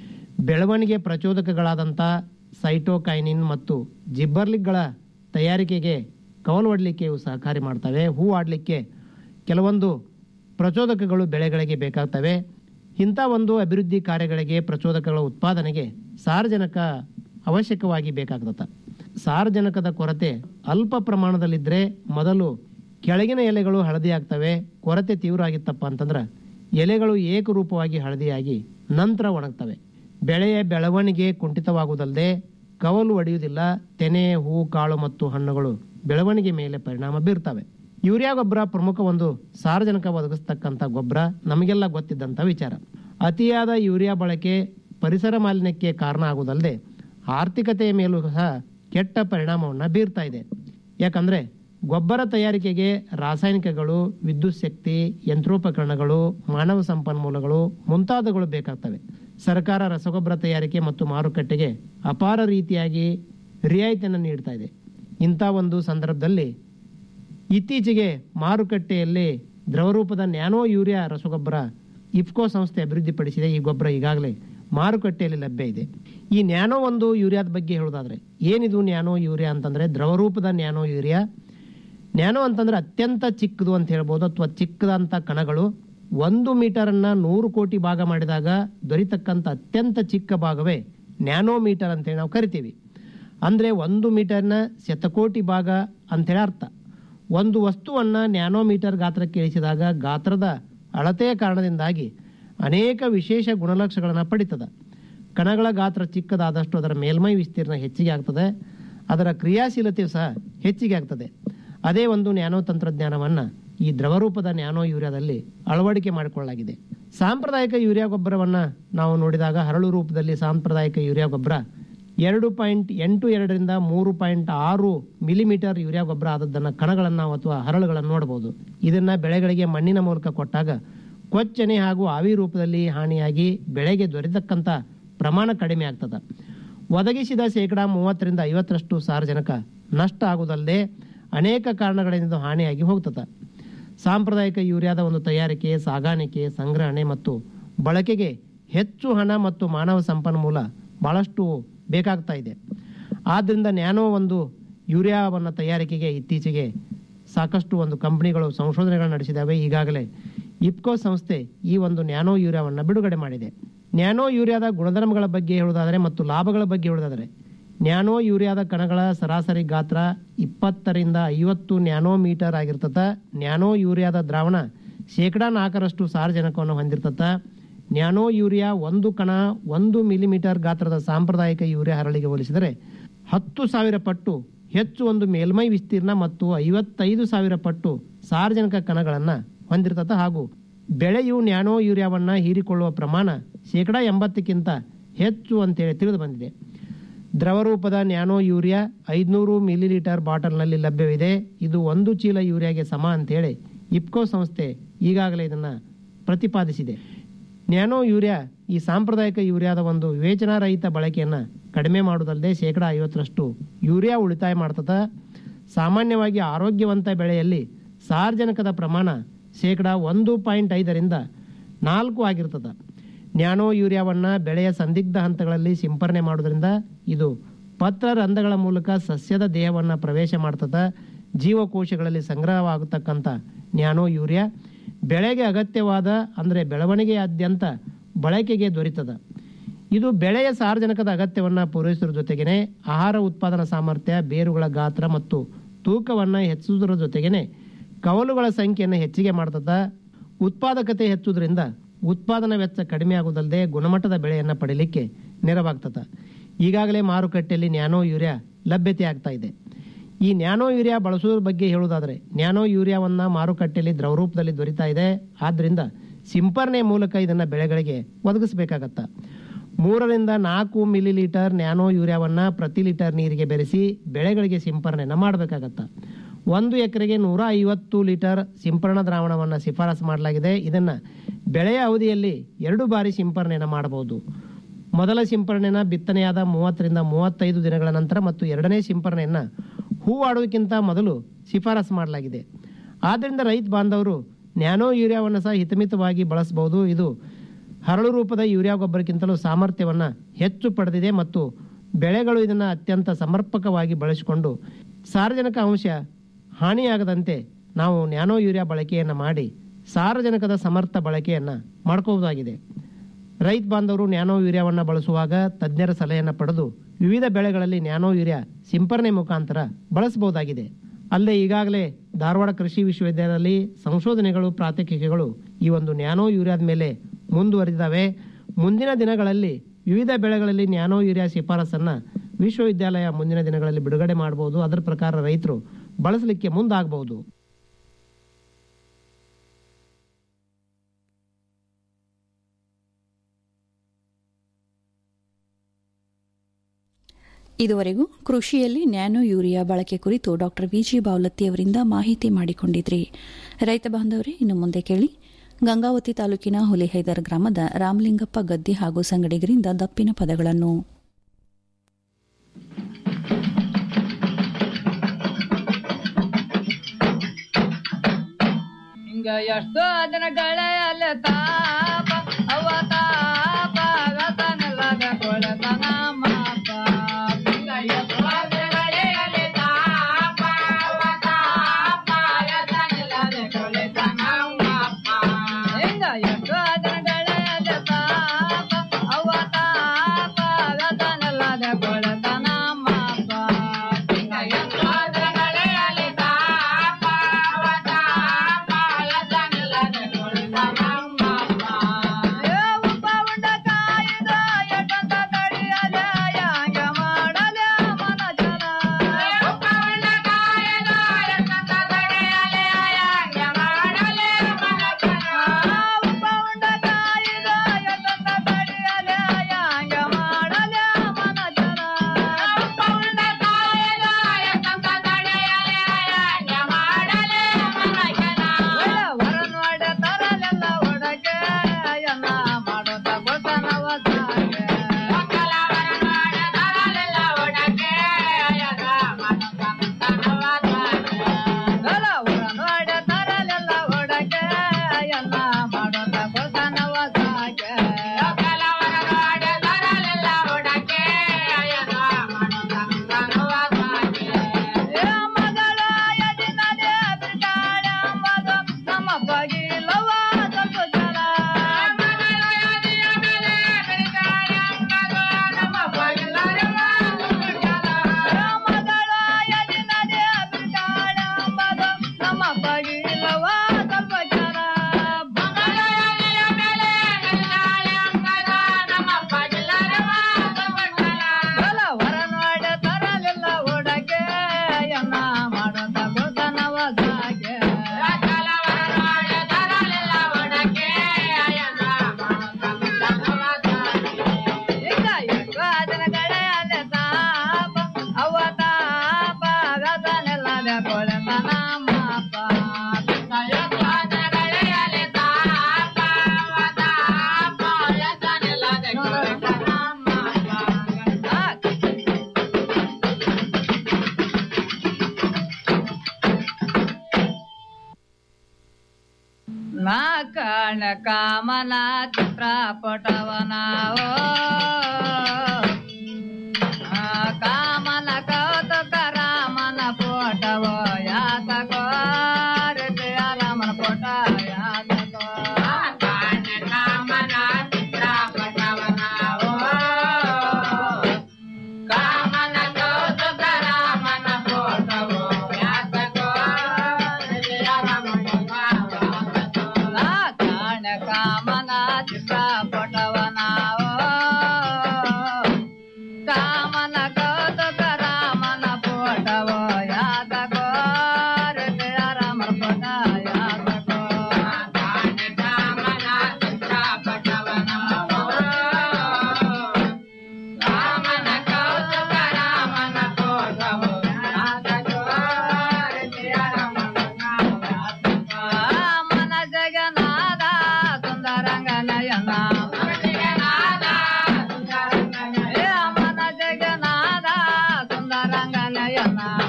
ಬೆಳವಣಿಗೆ ಪ್ರಚೋದಕಗಳಾದಂಥ ಸೈಟೋಕೈನಿನ್ ಮತ್ತು ಜಿಬ್ಬರ್ಲಿಕ್ಗಳ ತಯಾರಿಕೆಗೆ ಕವಲು ಒಡಲಿಕ್ಕೆ ಇವು ಸಹಕಾರಿ ಮಾಡ್ತವೆ ಹೂ ಆಡಲಿಕ್ಕೆ ಕೆಲವೊಂದು ಪ್ರಚೋದಕಗಳು ಬೆಳೆಗಳಿಗೆ ಬೇಕಾಗ್ತವೆ ಇಂಥ ಒಂದು ಅಭಿವೃದ್ಧಿ ಕಾರ್ಯಗಳಿಗೆ ಪ್ರಚೋದಕಗಳ ಉತ್ಪಾದನೆಗೆ ಸಾರ್ವಜನಿಕ ಅವಶ್ಯಕವಾಗಿ ಬೇಕಾಗ್ತದೆ ಸಾರ್ವಜನಿಕದ ಕೊರತೆ ಅಲ್ಪ ಪ್ರಮಾಣದಲ್ಲಿದ್ದರೆ ಮೊದಲು ಕೆಳಗಿನ ಎಲೆಗಳು ಹಳದಿ ಆಗ್ತವೆ ಕೊರತೆ ತೀವ್ರ ಆಗಿತ್ತಪ್ಪ ಅಂತಂದ್ರೆ ಎಲೆಗಳು ಏಕರೂಪವಾಗಿ ಹಳದಿಯಾಗಿ ನಂತರ ಒಣಗ್ತವೆ ಬೆಳೆಯ ಬೆಳವಣಿಗೆ ಕುಂಠಿತವಾಗುವುದಲ್ಲದೆ ಕವಲು ಒಡೆಯುವುದಿಲ್ಲ ತೆನೆ ಹೂ ಕಾಳು ಮತ್ತು ಹಣ್ಣುಗಳು ಬೆಳವಣಿಗೆ ಮೇಲೆ ಪರಿಣಾಮ ಬೀರ್ತವೆ ಯೂರಿಯಾ ಗೊಬ್ಬರ ಪ್ರಮುಖ ಒಂದು ಸಾರ್ವಜನಿಕ ಒದಗಿಸ್ತಕ್ಕಂಥ ಗೊಬ್ಬರ ನಮಗೆಲ್ಲ ಗೊತ್ತಿದ್ದಂಥ ವಿಚಾರ ಅತಿಯಾದ ಯೂರಿಯಾ ಬಳಕೆ ಪರಿಸರ ಮಾಲಿನ್ಯಕ್ಕೆ ಕಾರಣ ಆಗುವುದಲ್ಲದೆ ಆರ್ಥಿಕತೆಯ ಮೇಲೂ ಸಹ ಕೆಟ್ಟ ಪರಿಣಾಮವನ್ನು ಬೀರ್ತಾ ಇದೆ ಯಾಕಂದ್ರೆ ಗೊಬ್ಬರ ತಯಾರಿಕೆಗೆ ರಾಸಾಯನಿಕಗಳು ವಿದ್ಯುತ್ ಶಕ್ತಿ ಯಂತ್ರೋಪಕರಣಗಳು ಮಾನವ ಸಂಪನ್ಮೂಲಗಳು ಮುಂತಾದವುಗಳು ಬೇಕಾಗ್ತವೆ ಸರ್ಕಾರ ರಸಗೊಬ್ಬರ ತಯಾರಿಕೆ ಮತ್ತು ಮಾರುಕಟ್ಟೆಗೆ ಅಪಾರ ರೀತಿಯಾಗಿ ರಿಯಾಯಿತಿಯನ್ನು ನೀಡ್ತಾ ಇದೆ ಇಂಥ ಒಂದು ಸಂದರ್ಭದಲ್ಲಿ ಇತ್ತೀಚೆಗೆ ಮಾರುಕಟ್ಟೆಯಲ್ಲಿ ದ್ರವರೂಪದ ನ್ಯಾನೋ ಯೂರಿಯಾ ರಸಗೊಬ್ಬರ ಇಫ್ಕೋ ಸಂಸ್ಥೆ ಅಭಿವೃದ್ಧಿಪಡಿಸಿದೆ ಈ ಗೊಬ್ಬರ ಈಗಾಗಲೇ ಮಾರುಕಟ್ಟೆಯಲ್ಲಿ ಲಭ್ಯ ಇದೆ ಈ ನ್ಯಾನೋ ಒಂದು ಯೂರಿಯಾದ ಬಗ್ಗೆ ಹೇಳೋದಾದ್ರೆ ಏನಿದು ನ್ಯಾನೋ ಯೂರಿಯಾ ಅಂತಂದ್ರೆ ದ್ರವರೂಪದ ನ್ಯಾನೋ ಯೂರಿಯಾ ನ್ಯಾನೋ ಅಂತಂದ್ರೆ ಅತ್ಯಂತ ಚಿಕ್ಕದು ಅಂತ ಹೇಳ್ಬೋದು ಅಥವಾ ಚಿಕ್ಕದಂತ ಕಣಗಳು ಒಂದು ಮೀಟರನ್ನ ನೂರು ಕೋಟಿ ಭಾಗ ಮಾಡಿದಾಗ ದೊರೀತಕ್ಕಂಥ ಅತ್ಯಂತ ಚಿಕ್ಕ ಭಾಗವೇ ನ್ಯಾನೋ ಮೀಟರ್ ಅಂತೇಳಿ ನಾವು ಕರಿತೀವಿ ಅಂದ್ರೆ ಒಂದು ಮೀಟರ್ನ ಶತಕೋಟಿ ಭಾಗ ಅಂತೇಳಿ ಅರ್ಥ ಒಂದು ವಸ್ತುವನ್ನ ನ್ಯಾನೋಮೀಟರ್ ಗಾತ್ರಕ್ಕೆ ಇಳಿಸಿದಾಗ ಗಾತ್ರದ ಅಳತೆಯ ಕಾರಣದಿಂದಾಗಿ ಅನೇಕ ವಿಶೇಷ ಗುಣಲಕ್ಷಣಗಳನ್ನು ಪಡಿತದ ಕಣಗಳ ಗಾತ್ರ ಚಿಕ್ಕದಾದಷ್ಟು ಅದರ ಮೇಲ್ಮೈ ವಿಸ್ತೀರ್ಣ ಹೆಚ್ಚಿಗೆ ಆಗ್ತದೆ ಅದರ ಕ್ರಿಯಾಶೀಲತೆಯು ಸಹ ಹೆಚ್ಚಿಗೆ ಆಗ್ತದೆ ಅದೇ ಒಂದು ನ್ಯಾನೋ ತಂತ್ರಜ್ಞಾನವನ್ನ ಈ ದ್ರವರೂಪದ ನ್ಯಾನೋ ಯೂರಿಯಾದಲ್ಲಿ ಅಳವಡಿಕೆ ಮಾಡಿಕೊಳ್ಳಲಾಗಿದೆ ಸಾಂಪ್ರದಾಯಿಕ ಯೂರಿಯಾ ಗೊಬ್ಬರವನ್ನ ನಾವು ನೋಡಿದಾಗ ಹರಳು ರೂಪದಲ್ಲಿ ಸಾಂಪ್ರದಾಯಿಕ ಯೂರಿಯಾ ಗೊಬ್ಬರ ಎರಡು ಪಾಯಿಂಟ್ ಎಂಟು ಎರಡರಿಂದ ಮೂರು ಪಾಯಿಂಟ್ ಆರು ಮಿಲಿಮೀಟರ್ ಯೂರಿಯಾ ಗೊಬ್ಬರ ಆದದ್ದನ್ನು ಕಣಗಳನ್ನು ಅಥವಾ ಹರಳುಗಳನ್ನು ನೋಡಬಹುದು ಇದನ್ನ ಬೆಳೆಗಳಿಗೆ ಮಣ್ಣಿನ ಮೂಲಕ ಕೊಟ್ಟಾಗ ಕೊಚ್ಚನೆ ಹಾಗೂ ಆವಿ ರೂಪದಲ್ಲಿ ಹಾನಿಯಾಗಿ ಬೆಳೆಗೆ ದೊರೆತಕ್ಕಂಥ ಪ್ರಮಾಣ ಕಡಿಮೆ ಆಗ್ತದೆ ಒದಗಿಸಿದ ಶೇಕಡಾ ಮೂವತ್ತರಿಂದ ಐವತ್ತರಷ್ಟು ಸಾರ್ವಜನಿಕ ನಷ್ಟ ಆಗುವುದಲ್ಲದೆ ಅನೇಕ ಕಾರಣಗಳಿಂದ ಹಾನಿಯಾಗಿ ಹೋಗ್ತದೆ ಸಾಂಪ್ರದಾಯಿಕ ಯೂರಿಯಾದ ಒಂದು ತಯಾರಿಕೆ ಸಾಗಾಣಿಕೆ ಸಂಗ್ರಹಣೆ ಮತ್ತು ಬಳಕೆಗೆ ಹೆಚ್ಚು ಹಣ ಮತ್ತು ಮಾನವ ಸಂಪನ್ಮೂಲ ಬಹಳಷ್ಟು ಬೇಕಾಗ್ತಾ ಇದೆ ಆದ್ದರಿಂದ ನ್ಯಾನೋ ಒಂದು ಯೂರಿಯಾವನ್ನು ತಯಾರಿಕೆಗೆ ಇತ್ತೀಚೆಗೆ ಸಾಕಷ್ಟು ಒಂದು ಕಂಪನಿಗಳು ಸಂಶೋಧನೆಗಳು ನಡೆಸಿದ್ದಾವೆ ಈಗಾಗಲೇ ಇಪ್ಕೋ ಸಂಸ್ಥೆ ಈ ಒಂದು ನ್ಯಾನೋ ಯೂರಿಯಾವನ್ನು ಬಿಡುಗಡೆ ಮಾಡಿದೆ ನ್ಯಾನೋ ಯೂರಿಯಾದ ಗುಣಧರ್ಮಗಳ ಬಗ್ಗೆ ಹೇಳುವುದಾದರೆ ಮತ್ತು ಲಾಭಗಳ ಬಗ್ಗೆ ಹೇಳುವುದಾದರೆ ನ್ಯಾನೋ ಯೂರಿಯಾದ ಕಣಗಳ ಸರಾಸರಿ ಗಾತ್ರ ಇಪ್ಪತ್ತರಿಂದ ಐವತ್ತು ನ್ಯಾನೋ ಮೀಟರ್ ಆಗಿರ್ತದ ನ್ಯಾನೋ ಯೂರಿಯಾದ ದ್ರಾವಣ ಶೇಕಡಾ ನಾಲ್ಕರಷ್ಟು ಸಾರಜನಕವನ್ನು ಹೊಂದಿರ್ತದ ನ್ಯಾನೋ ಯೂರಿಯಾ ಒಂದು ಕಣ ಒಂದು ಮಿಲಿಮೀಟರ್ ಗಾತ್ರದ ಸಾಂಪ್ರದಾಯಿಕ ಯೂರಿಯಾ ಹರಳಿಗೆ ಹೋಲಿಸಿದರೆ ಹತ್ತು ಸಾವಿರ ಪಟ್ಟು ಹೆಚ್ಚು ಒಂದು ಮೇಲ್ಮೈ ವಿಸ್ತೀರ್ಣ ಮತ್ತು ಐವತ್ತೈದು ಸಾವಿರ ಪಟ್ಟು ಸಾರ್ವಜನಿಕ ಕಣಗಳನ್ನು ಹೊಂದಿರ್ತದೆ ಹಾಗೂ ಬೆಳೆಯು ನ್ಯಾನೋ ಯೂರಿಯಾವನ್ನ ಹೀರಿಕೊಳ್ಳುವ ಪ್ರಮಾಣ ಶೇಕಡಾ ಎಂಬತ್ತಕ್ಕಿಂತ ಹೆಚ್ಚು ಅಂತೇಳಿ ತಿಳಿದು ಬಂದಿದೆ ದ್ರವರೂಪದ ನ್ಯಾನೋ ಯೂರಿಯಾ ಐದುನೂರು ಮಿಲಿಲೀಟರ್ ಬಾಟಲ್ನಲ್ಲಿ ಲಭ್ಯವಿದೆ ಇದು ಒಂದು ಚೀಲ ಯೂರಿಯಾಗೆ ಸಮ ಅಂತೇಳಿ ಇಪ್ಕೋ ಸಂಸ್ಥೆ ಈಗಾಗಲೇ ಇದನ್ನು ಪ್ರತಿಪಾದಿಸಿದೆ ನ್ಯಾನೋ ಯೂರಿಯಾ ಈ ಸಾಂಪ್ರದಾಯಿಕ ಯೂರಿಯಾದ ಒಂದು ವಿವೇಚನಾರಹಿತ ಬಳಕೆಯನ್ನು ಕಡಿಮೆ ಮಾಡುವುದಲ್ಲದೆ ಶೇಕಡಾ ಐವತ್ತರಷ್ಟು ಯೂರಿಯಾ ಉಳಿತಾಯ ಮಾಡ್ತದೆ ಸಾಮಾನ್ಯವಾಗಿ ಆರೋಗ್ಯವಂತ ಬೆಳೆಯಲ್ಲಿ ಸಾರ್ವಜನಿಕದ ಪ್ರಮಾಣ ಶೇಕಡಾ ಒಂದು ಪಾಯಿಂಟ್ ಐದರಿಂದ ನಾಲ್ಕು ಆಗಿರ್ತದೆ ನ್ಯಾನೋ ಯೂರಿಯಾವನ್ನು ಬೆಳೆಯ ಸಂದಿಗ್ಧ ಹಂತಗಳಲ್ಲಿ ಸಿಂಪರಣೆ ಮಾಡೋದ್ರಿಂದ ಇದು ಪತ್ರ ರಂಧ್ರಗಳ ಮೂಲಕ ಸಸ್ಯದ ದೇಹವನ್ನು ಪ್ರವೇಶ ಮಾಡ್ತದೆ ಜೀವಕೋಶಗಳಲ್ಲಿ ಸಂಗ್ರಹವಾಗತಕ್ಕಂಥ ನ್ಯಾನೋ ಯೂರಿಯಾ ಬೆಳೆಗೆ ಅಗತ್ಯವಾದ ಅಂದರೆ ಬೆಳವಣಿಗೆಯಾದ್ಯಂತ ಬಳಕೆಗೆ ದೊರೀತದ ಇದು ಬೆಳೆಯ ಸಾರ್ವಜನಿಕದ ಅಗತ್ಯವನ್ನು ಪೂರೈಸುವ ಜೊತೆಗೇನೆ ಆಹಾರ ಉತ್ಪಾದನಾ ಸಾಮರ್ಥ್ಯ ಬೇರುಗಳ ಗಾತ್ರ ಮತ್ತು ತೂಕವನ್ನು ಹೆಚ್ಚಿಸುವುದರ ಜೊತೆಗೇನೆ ಕವಲುಗಳ ಸಂಖ್ಯೆಯನ್ನು ಹೆಚ್ಚಿಗೆ ಮಾಡ್ತದ ಉತ್ಪಾದಕತೆ ಹೆಚ್ಚುವುದರಿಂದ ಉತ್ಪಾದನಾ ವೆಚ್ಚ ಕಡಿಮೆ ಆಗುವುದಲ್ಲದೆ ಗುಣಮಟ್ಟದ ಬೆಳೆಯನ್ನು ಪಡೀಲಿಕ್ಕೆ ನೆರವಾಗ್ತದೆ ಈಗಾಗಲೇ ಮಾರುಕಟ್ಟೆಯಲ್ಲಿ ನ್ಯಾನೋ ಯೂರಿಯಾ ಲಭ್ಯತೆ ಆಗ್ತಾ ಇದೆ ಈ ನ್ಯಾನೋ ಯೂರಿಯಾ ಬಳಸುವುದ್ರ ಬಗ್ಗೆ ಹೇಳುವುದಾದರೆ ನ್ಯಾನೋ ಯೂರಿಯಾವನ್ನ ಮಾರುಕಟ್ಟೆಯಲ್ಲಿ ದ್ರವರೂಪದಲ್ಲಿ ದೊರೀತಾ ಇದೆ ಆದ್ದರಿಂದ ಸಿಂಪರಣೆ ಮೂಲಕ ಇದನ್ನ ಬೆಳೆಗಳಿಗೆ ಒದಗಿಸಬೇಕಾಗತ್ತ ಮೂರರಿಂದ ನಾಲ್ಕು ಮಿಲಿ ಲೀಟರ್ ನ್ಯಾನೋ ಯೂರಿಯಾವನ್ನ ಪ್ರತಿ ಲೀಟರ್ ನೀರಿಗೆ ಬೆರೆಸಿ ಬೆಳೆಗಳಿಗೆ ಸಿಂಪರಣೆಯನ್ನು ಮಾಡಬೇಕಾಗತ್ತ ಒಂದು ಎಕರೆಗೆ ನೂರ ಐವತ್ತು ಲೀಟರ್ ಸಿಂಪರಣಾ ದ್ರಾವಣವನ್ನು ಶಿಫಾರಸು ಮಾಡಲಾಗಿದೆ ಇದನ್ನ ಬೆಳೆಯ ಅವಧಿಯಲ್ಲಿ ಎರಡು ಬಾರಿ ಸಿಂಪರಣೆಯನ್ನು ಮಾಡಬಹುದು ಮೊದಲ ಸಿಂಪರಣೆನ ಬಿತ್ತನೆಯಾದ ಮೂವತ್ತರಿಂದ ಮೂವತ್ತೈದು ದಿನಗಳ ನಂತರ ಮತ್ತು ಎರಡನೇ ಸಿಂಪರಣೆಯನ್ನ ಹೂವಾಡುವುದಕ್ಕಿಂತ ಮೊದಲು ಶಿಫಾರಸು ಮಾಡಲಾಗಿದೆ ಆದ್ದರಿಂದ ರೈತ ಬಾಂಧವರು ನ್ಯಾನೋ ಯೂರಿಯಾವನ್ನು ಸಹ ಹಿತಮಿತವಾಗಿ ಬಳಸಬಹುದು ಇದು ಹರಳು ರೂಪದ ಯೂರಿಯಾ ಗೊಬ್ಬರಕ್ಕಿಂತಲೂ ಸಾಮರ್ಥ್ಯವನ್ನು ಹೆಚ್ಚು ಪಡೆದಿದೆ ಮತ್ತು ಬೆಳೆಗಳು ಇದನ್ನು ಅತ್ಯಂತ ಸಮರ್ಪಕವಾಗಿ ಬಳಸಿಕೊಂಡು ಸಾರ್ವಜನಿಕ ಅಂಶ ಹಾನಿಯಾಗದಂತೆ ನಾವು ನ್ಯಾನೋ ಯೂರಿಯಾ ಬಳಕೆಯನ್ನು ಮಾಡಿ ಸಾರಜನಕದ ಸಮರ್ಥ ಬಳಕೆಯನ್ನು ಮಾಡ್ಕೋಬಹುದಾಗಿದೆ ರೈತ ಬಾಂಧವರು ನ್ಯಾನೋ ಯೂರಿಯಾವನ್ನು ಬಳಸುವಾಗ ತಜ್ಞರ ಸಲಹೆಯನ್ನು ಪಡೆದು ವಿವಿಧ ಬೆಳೆಗಳಲ್ಲಿ ನ್ಯಾನೋ ಯೂರಿಯಾ ಸಿಂಪರಣೆ ಮುಖಾಂತರ ಬಳಸಬಹುದಾಗಿದೆ ಅಲ್ಲದೆ ಈಗಾಗಲೇ ಧಾರವಾಡ ಕೃಷಿ ವಿಶ್ವವಿದ್ಯಾಲಯದಲ್ಲಿ ಸಂಶೋಧನೆಗಳು ಪ್ರಾತ್ಯಕ್ಷಿಕೆಗಳು ಈ ಒಂದು ನ್ಯಾನೋ ಯೂರಿಯಾದ ಮೇಲೆ ಮುಂದುವರಿದಿದ್ದಾವೆ ಮುಂದಿನ ದಿನಗಳಲ್ಲಿ ವಿವಿಧ ಬೆಳೆಗಳಲ್ಲಿ ನ್ಯಾನೋ ಯೂರಿಯಾ ಶಿಫಾರಸನ್ನ ವಿಶ್ವವಿದ್ಯಾಲಯ ಮುಂದಿನ ದಿನಗಳಲ್ಲಿ ಬಿಡುಗಡೆ ಮಾಡಬಹುದು ಅದರ ಪ್ರಕಾರ ರೈತರು ಬಳಸಲಿಕ್ಕೆ ಮುಂದಾಗಬಹುದು ಇದುವರೆಗೂ ಕೃಷಿಯಲ್ಲಿ ನ್ಯಾನೋ ಯೂರಿಯಾ ಬಳಕೆ ಕುರಿತು ಡಾಕ್ಟರ್ ವಿಜಿ ಬಾವಲತ್ತಿ ಅವರಿಂದ ಮಾಹಿತಿ ಮಾಡಿಕೊಂಡಿದ್ರಿ ರೈತ ಬಾಂಧವರೇ ಇನ್ನು ಮುಂದೆ ಕೇಳಿ ಗಂಗಾವತಿ ತಾಲೂಕಿನ ಹುಲಿಹೈದರ್ ಗ್ರಾಮದ ರಾಮಲಿಂಗಪ್ಪ ಗದ್ದೆ ಹಾಗೂ ಸಂಗಡಿಗರಿಂದ ದಪ್ಪಿನ ಪದಗಳನ್ನು ಹಿಂಗ ಎಷ್ಟೋ ಜನಗಳೆಯಲ್ಲ ತಾಪ ಅವ ತಾಪ ವ್ಯಸನಲ್ಲದ ಕೊಳತನ ಮಾಪ ಹಿಂಗ ಎಷ್ಟೋ ಜನಗಳೆಯಲ್ಲ ತಾಪ ಅವ ತಾಪ ವ್ಯಸನಲ್ಲದ ಕೊಳತನ ಮಾಪ ಹಿಂಗ ಎಷ್ಟೋ ಜನಗಳೆಯಲ್ಲ ತಾಪ ಅವ ತಾಪ ವ್ಯಸನಲ್ಲದ ಕೊಳತನ ಮಾಪ ಹಿಂಗ ಎಷ್ಟೋ ಜನಗಳೆಯಲ್ಲ ತಾಪ ಅವ ತಾಪ ವ್ಯಸನಲ್ಲದ ಕೊಳತನ ಮಾಪ ನಾ ಕಣ ಕಾಮನ ಚಿತ್ರಪಟವನ ಓ ಆ, ಕಾಮನ ಕೌತುಕ ರಾಮನ ಪೋಟವೋ ಯಾತಕೋ ರೀತಿಯ ರಾಮನ ಪೋಟ ಯಾತಕೋ ಕಣ ಕಾಮನ ಚಿತ್ರಪಟವನ ಓ ಕಾಮನ ಕೌತುಕ ರಾಮನ ಪೋಟವೋ ಯಾತಕೋ ರೀತಿಯ ರಾಮನ ಕಾಣ ಕಾಮನ ದಾನ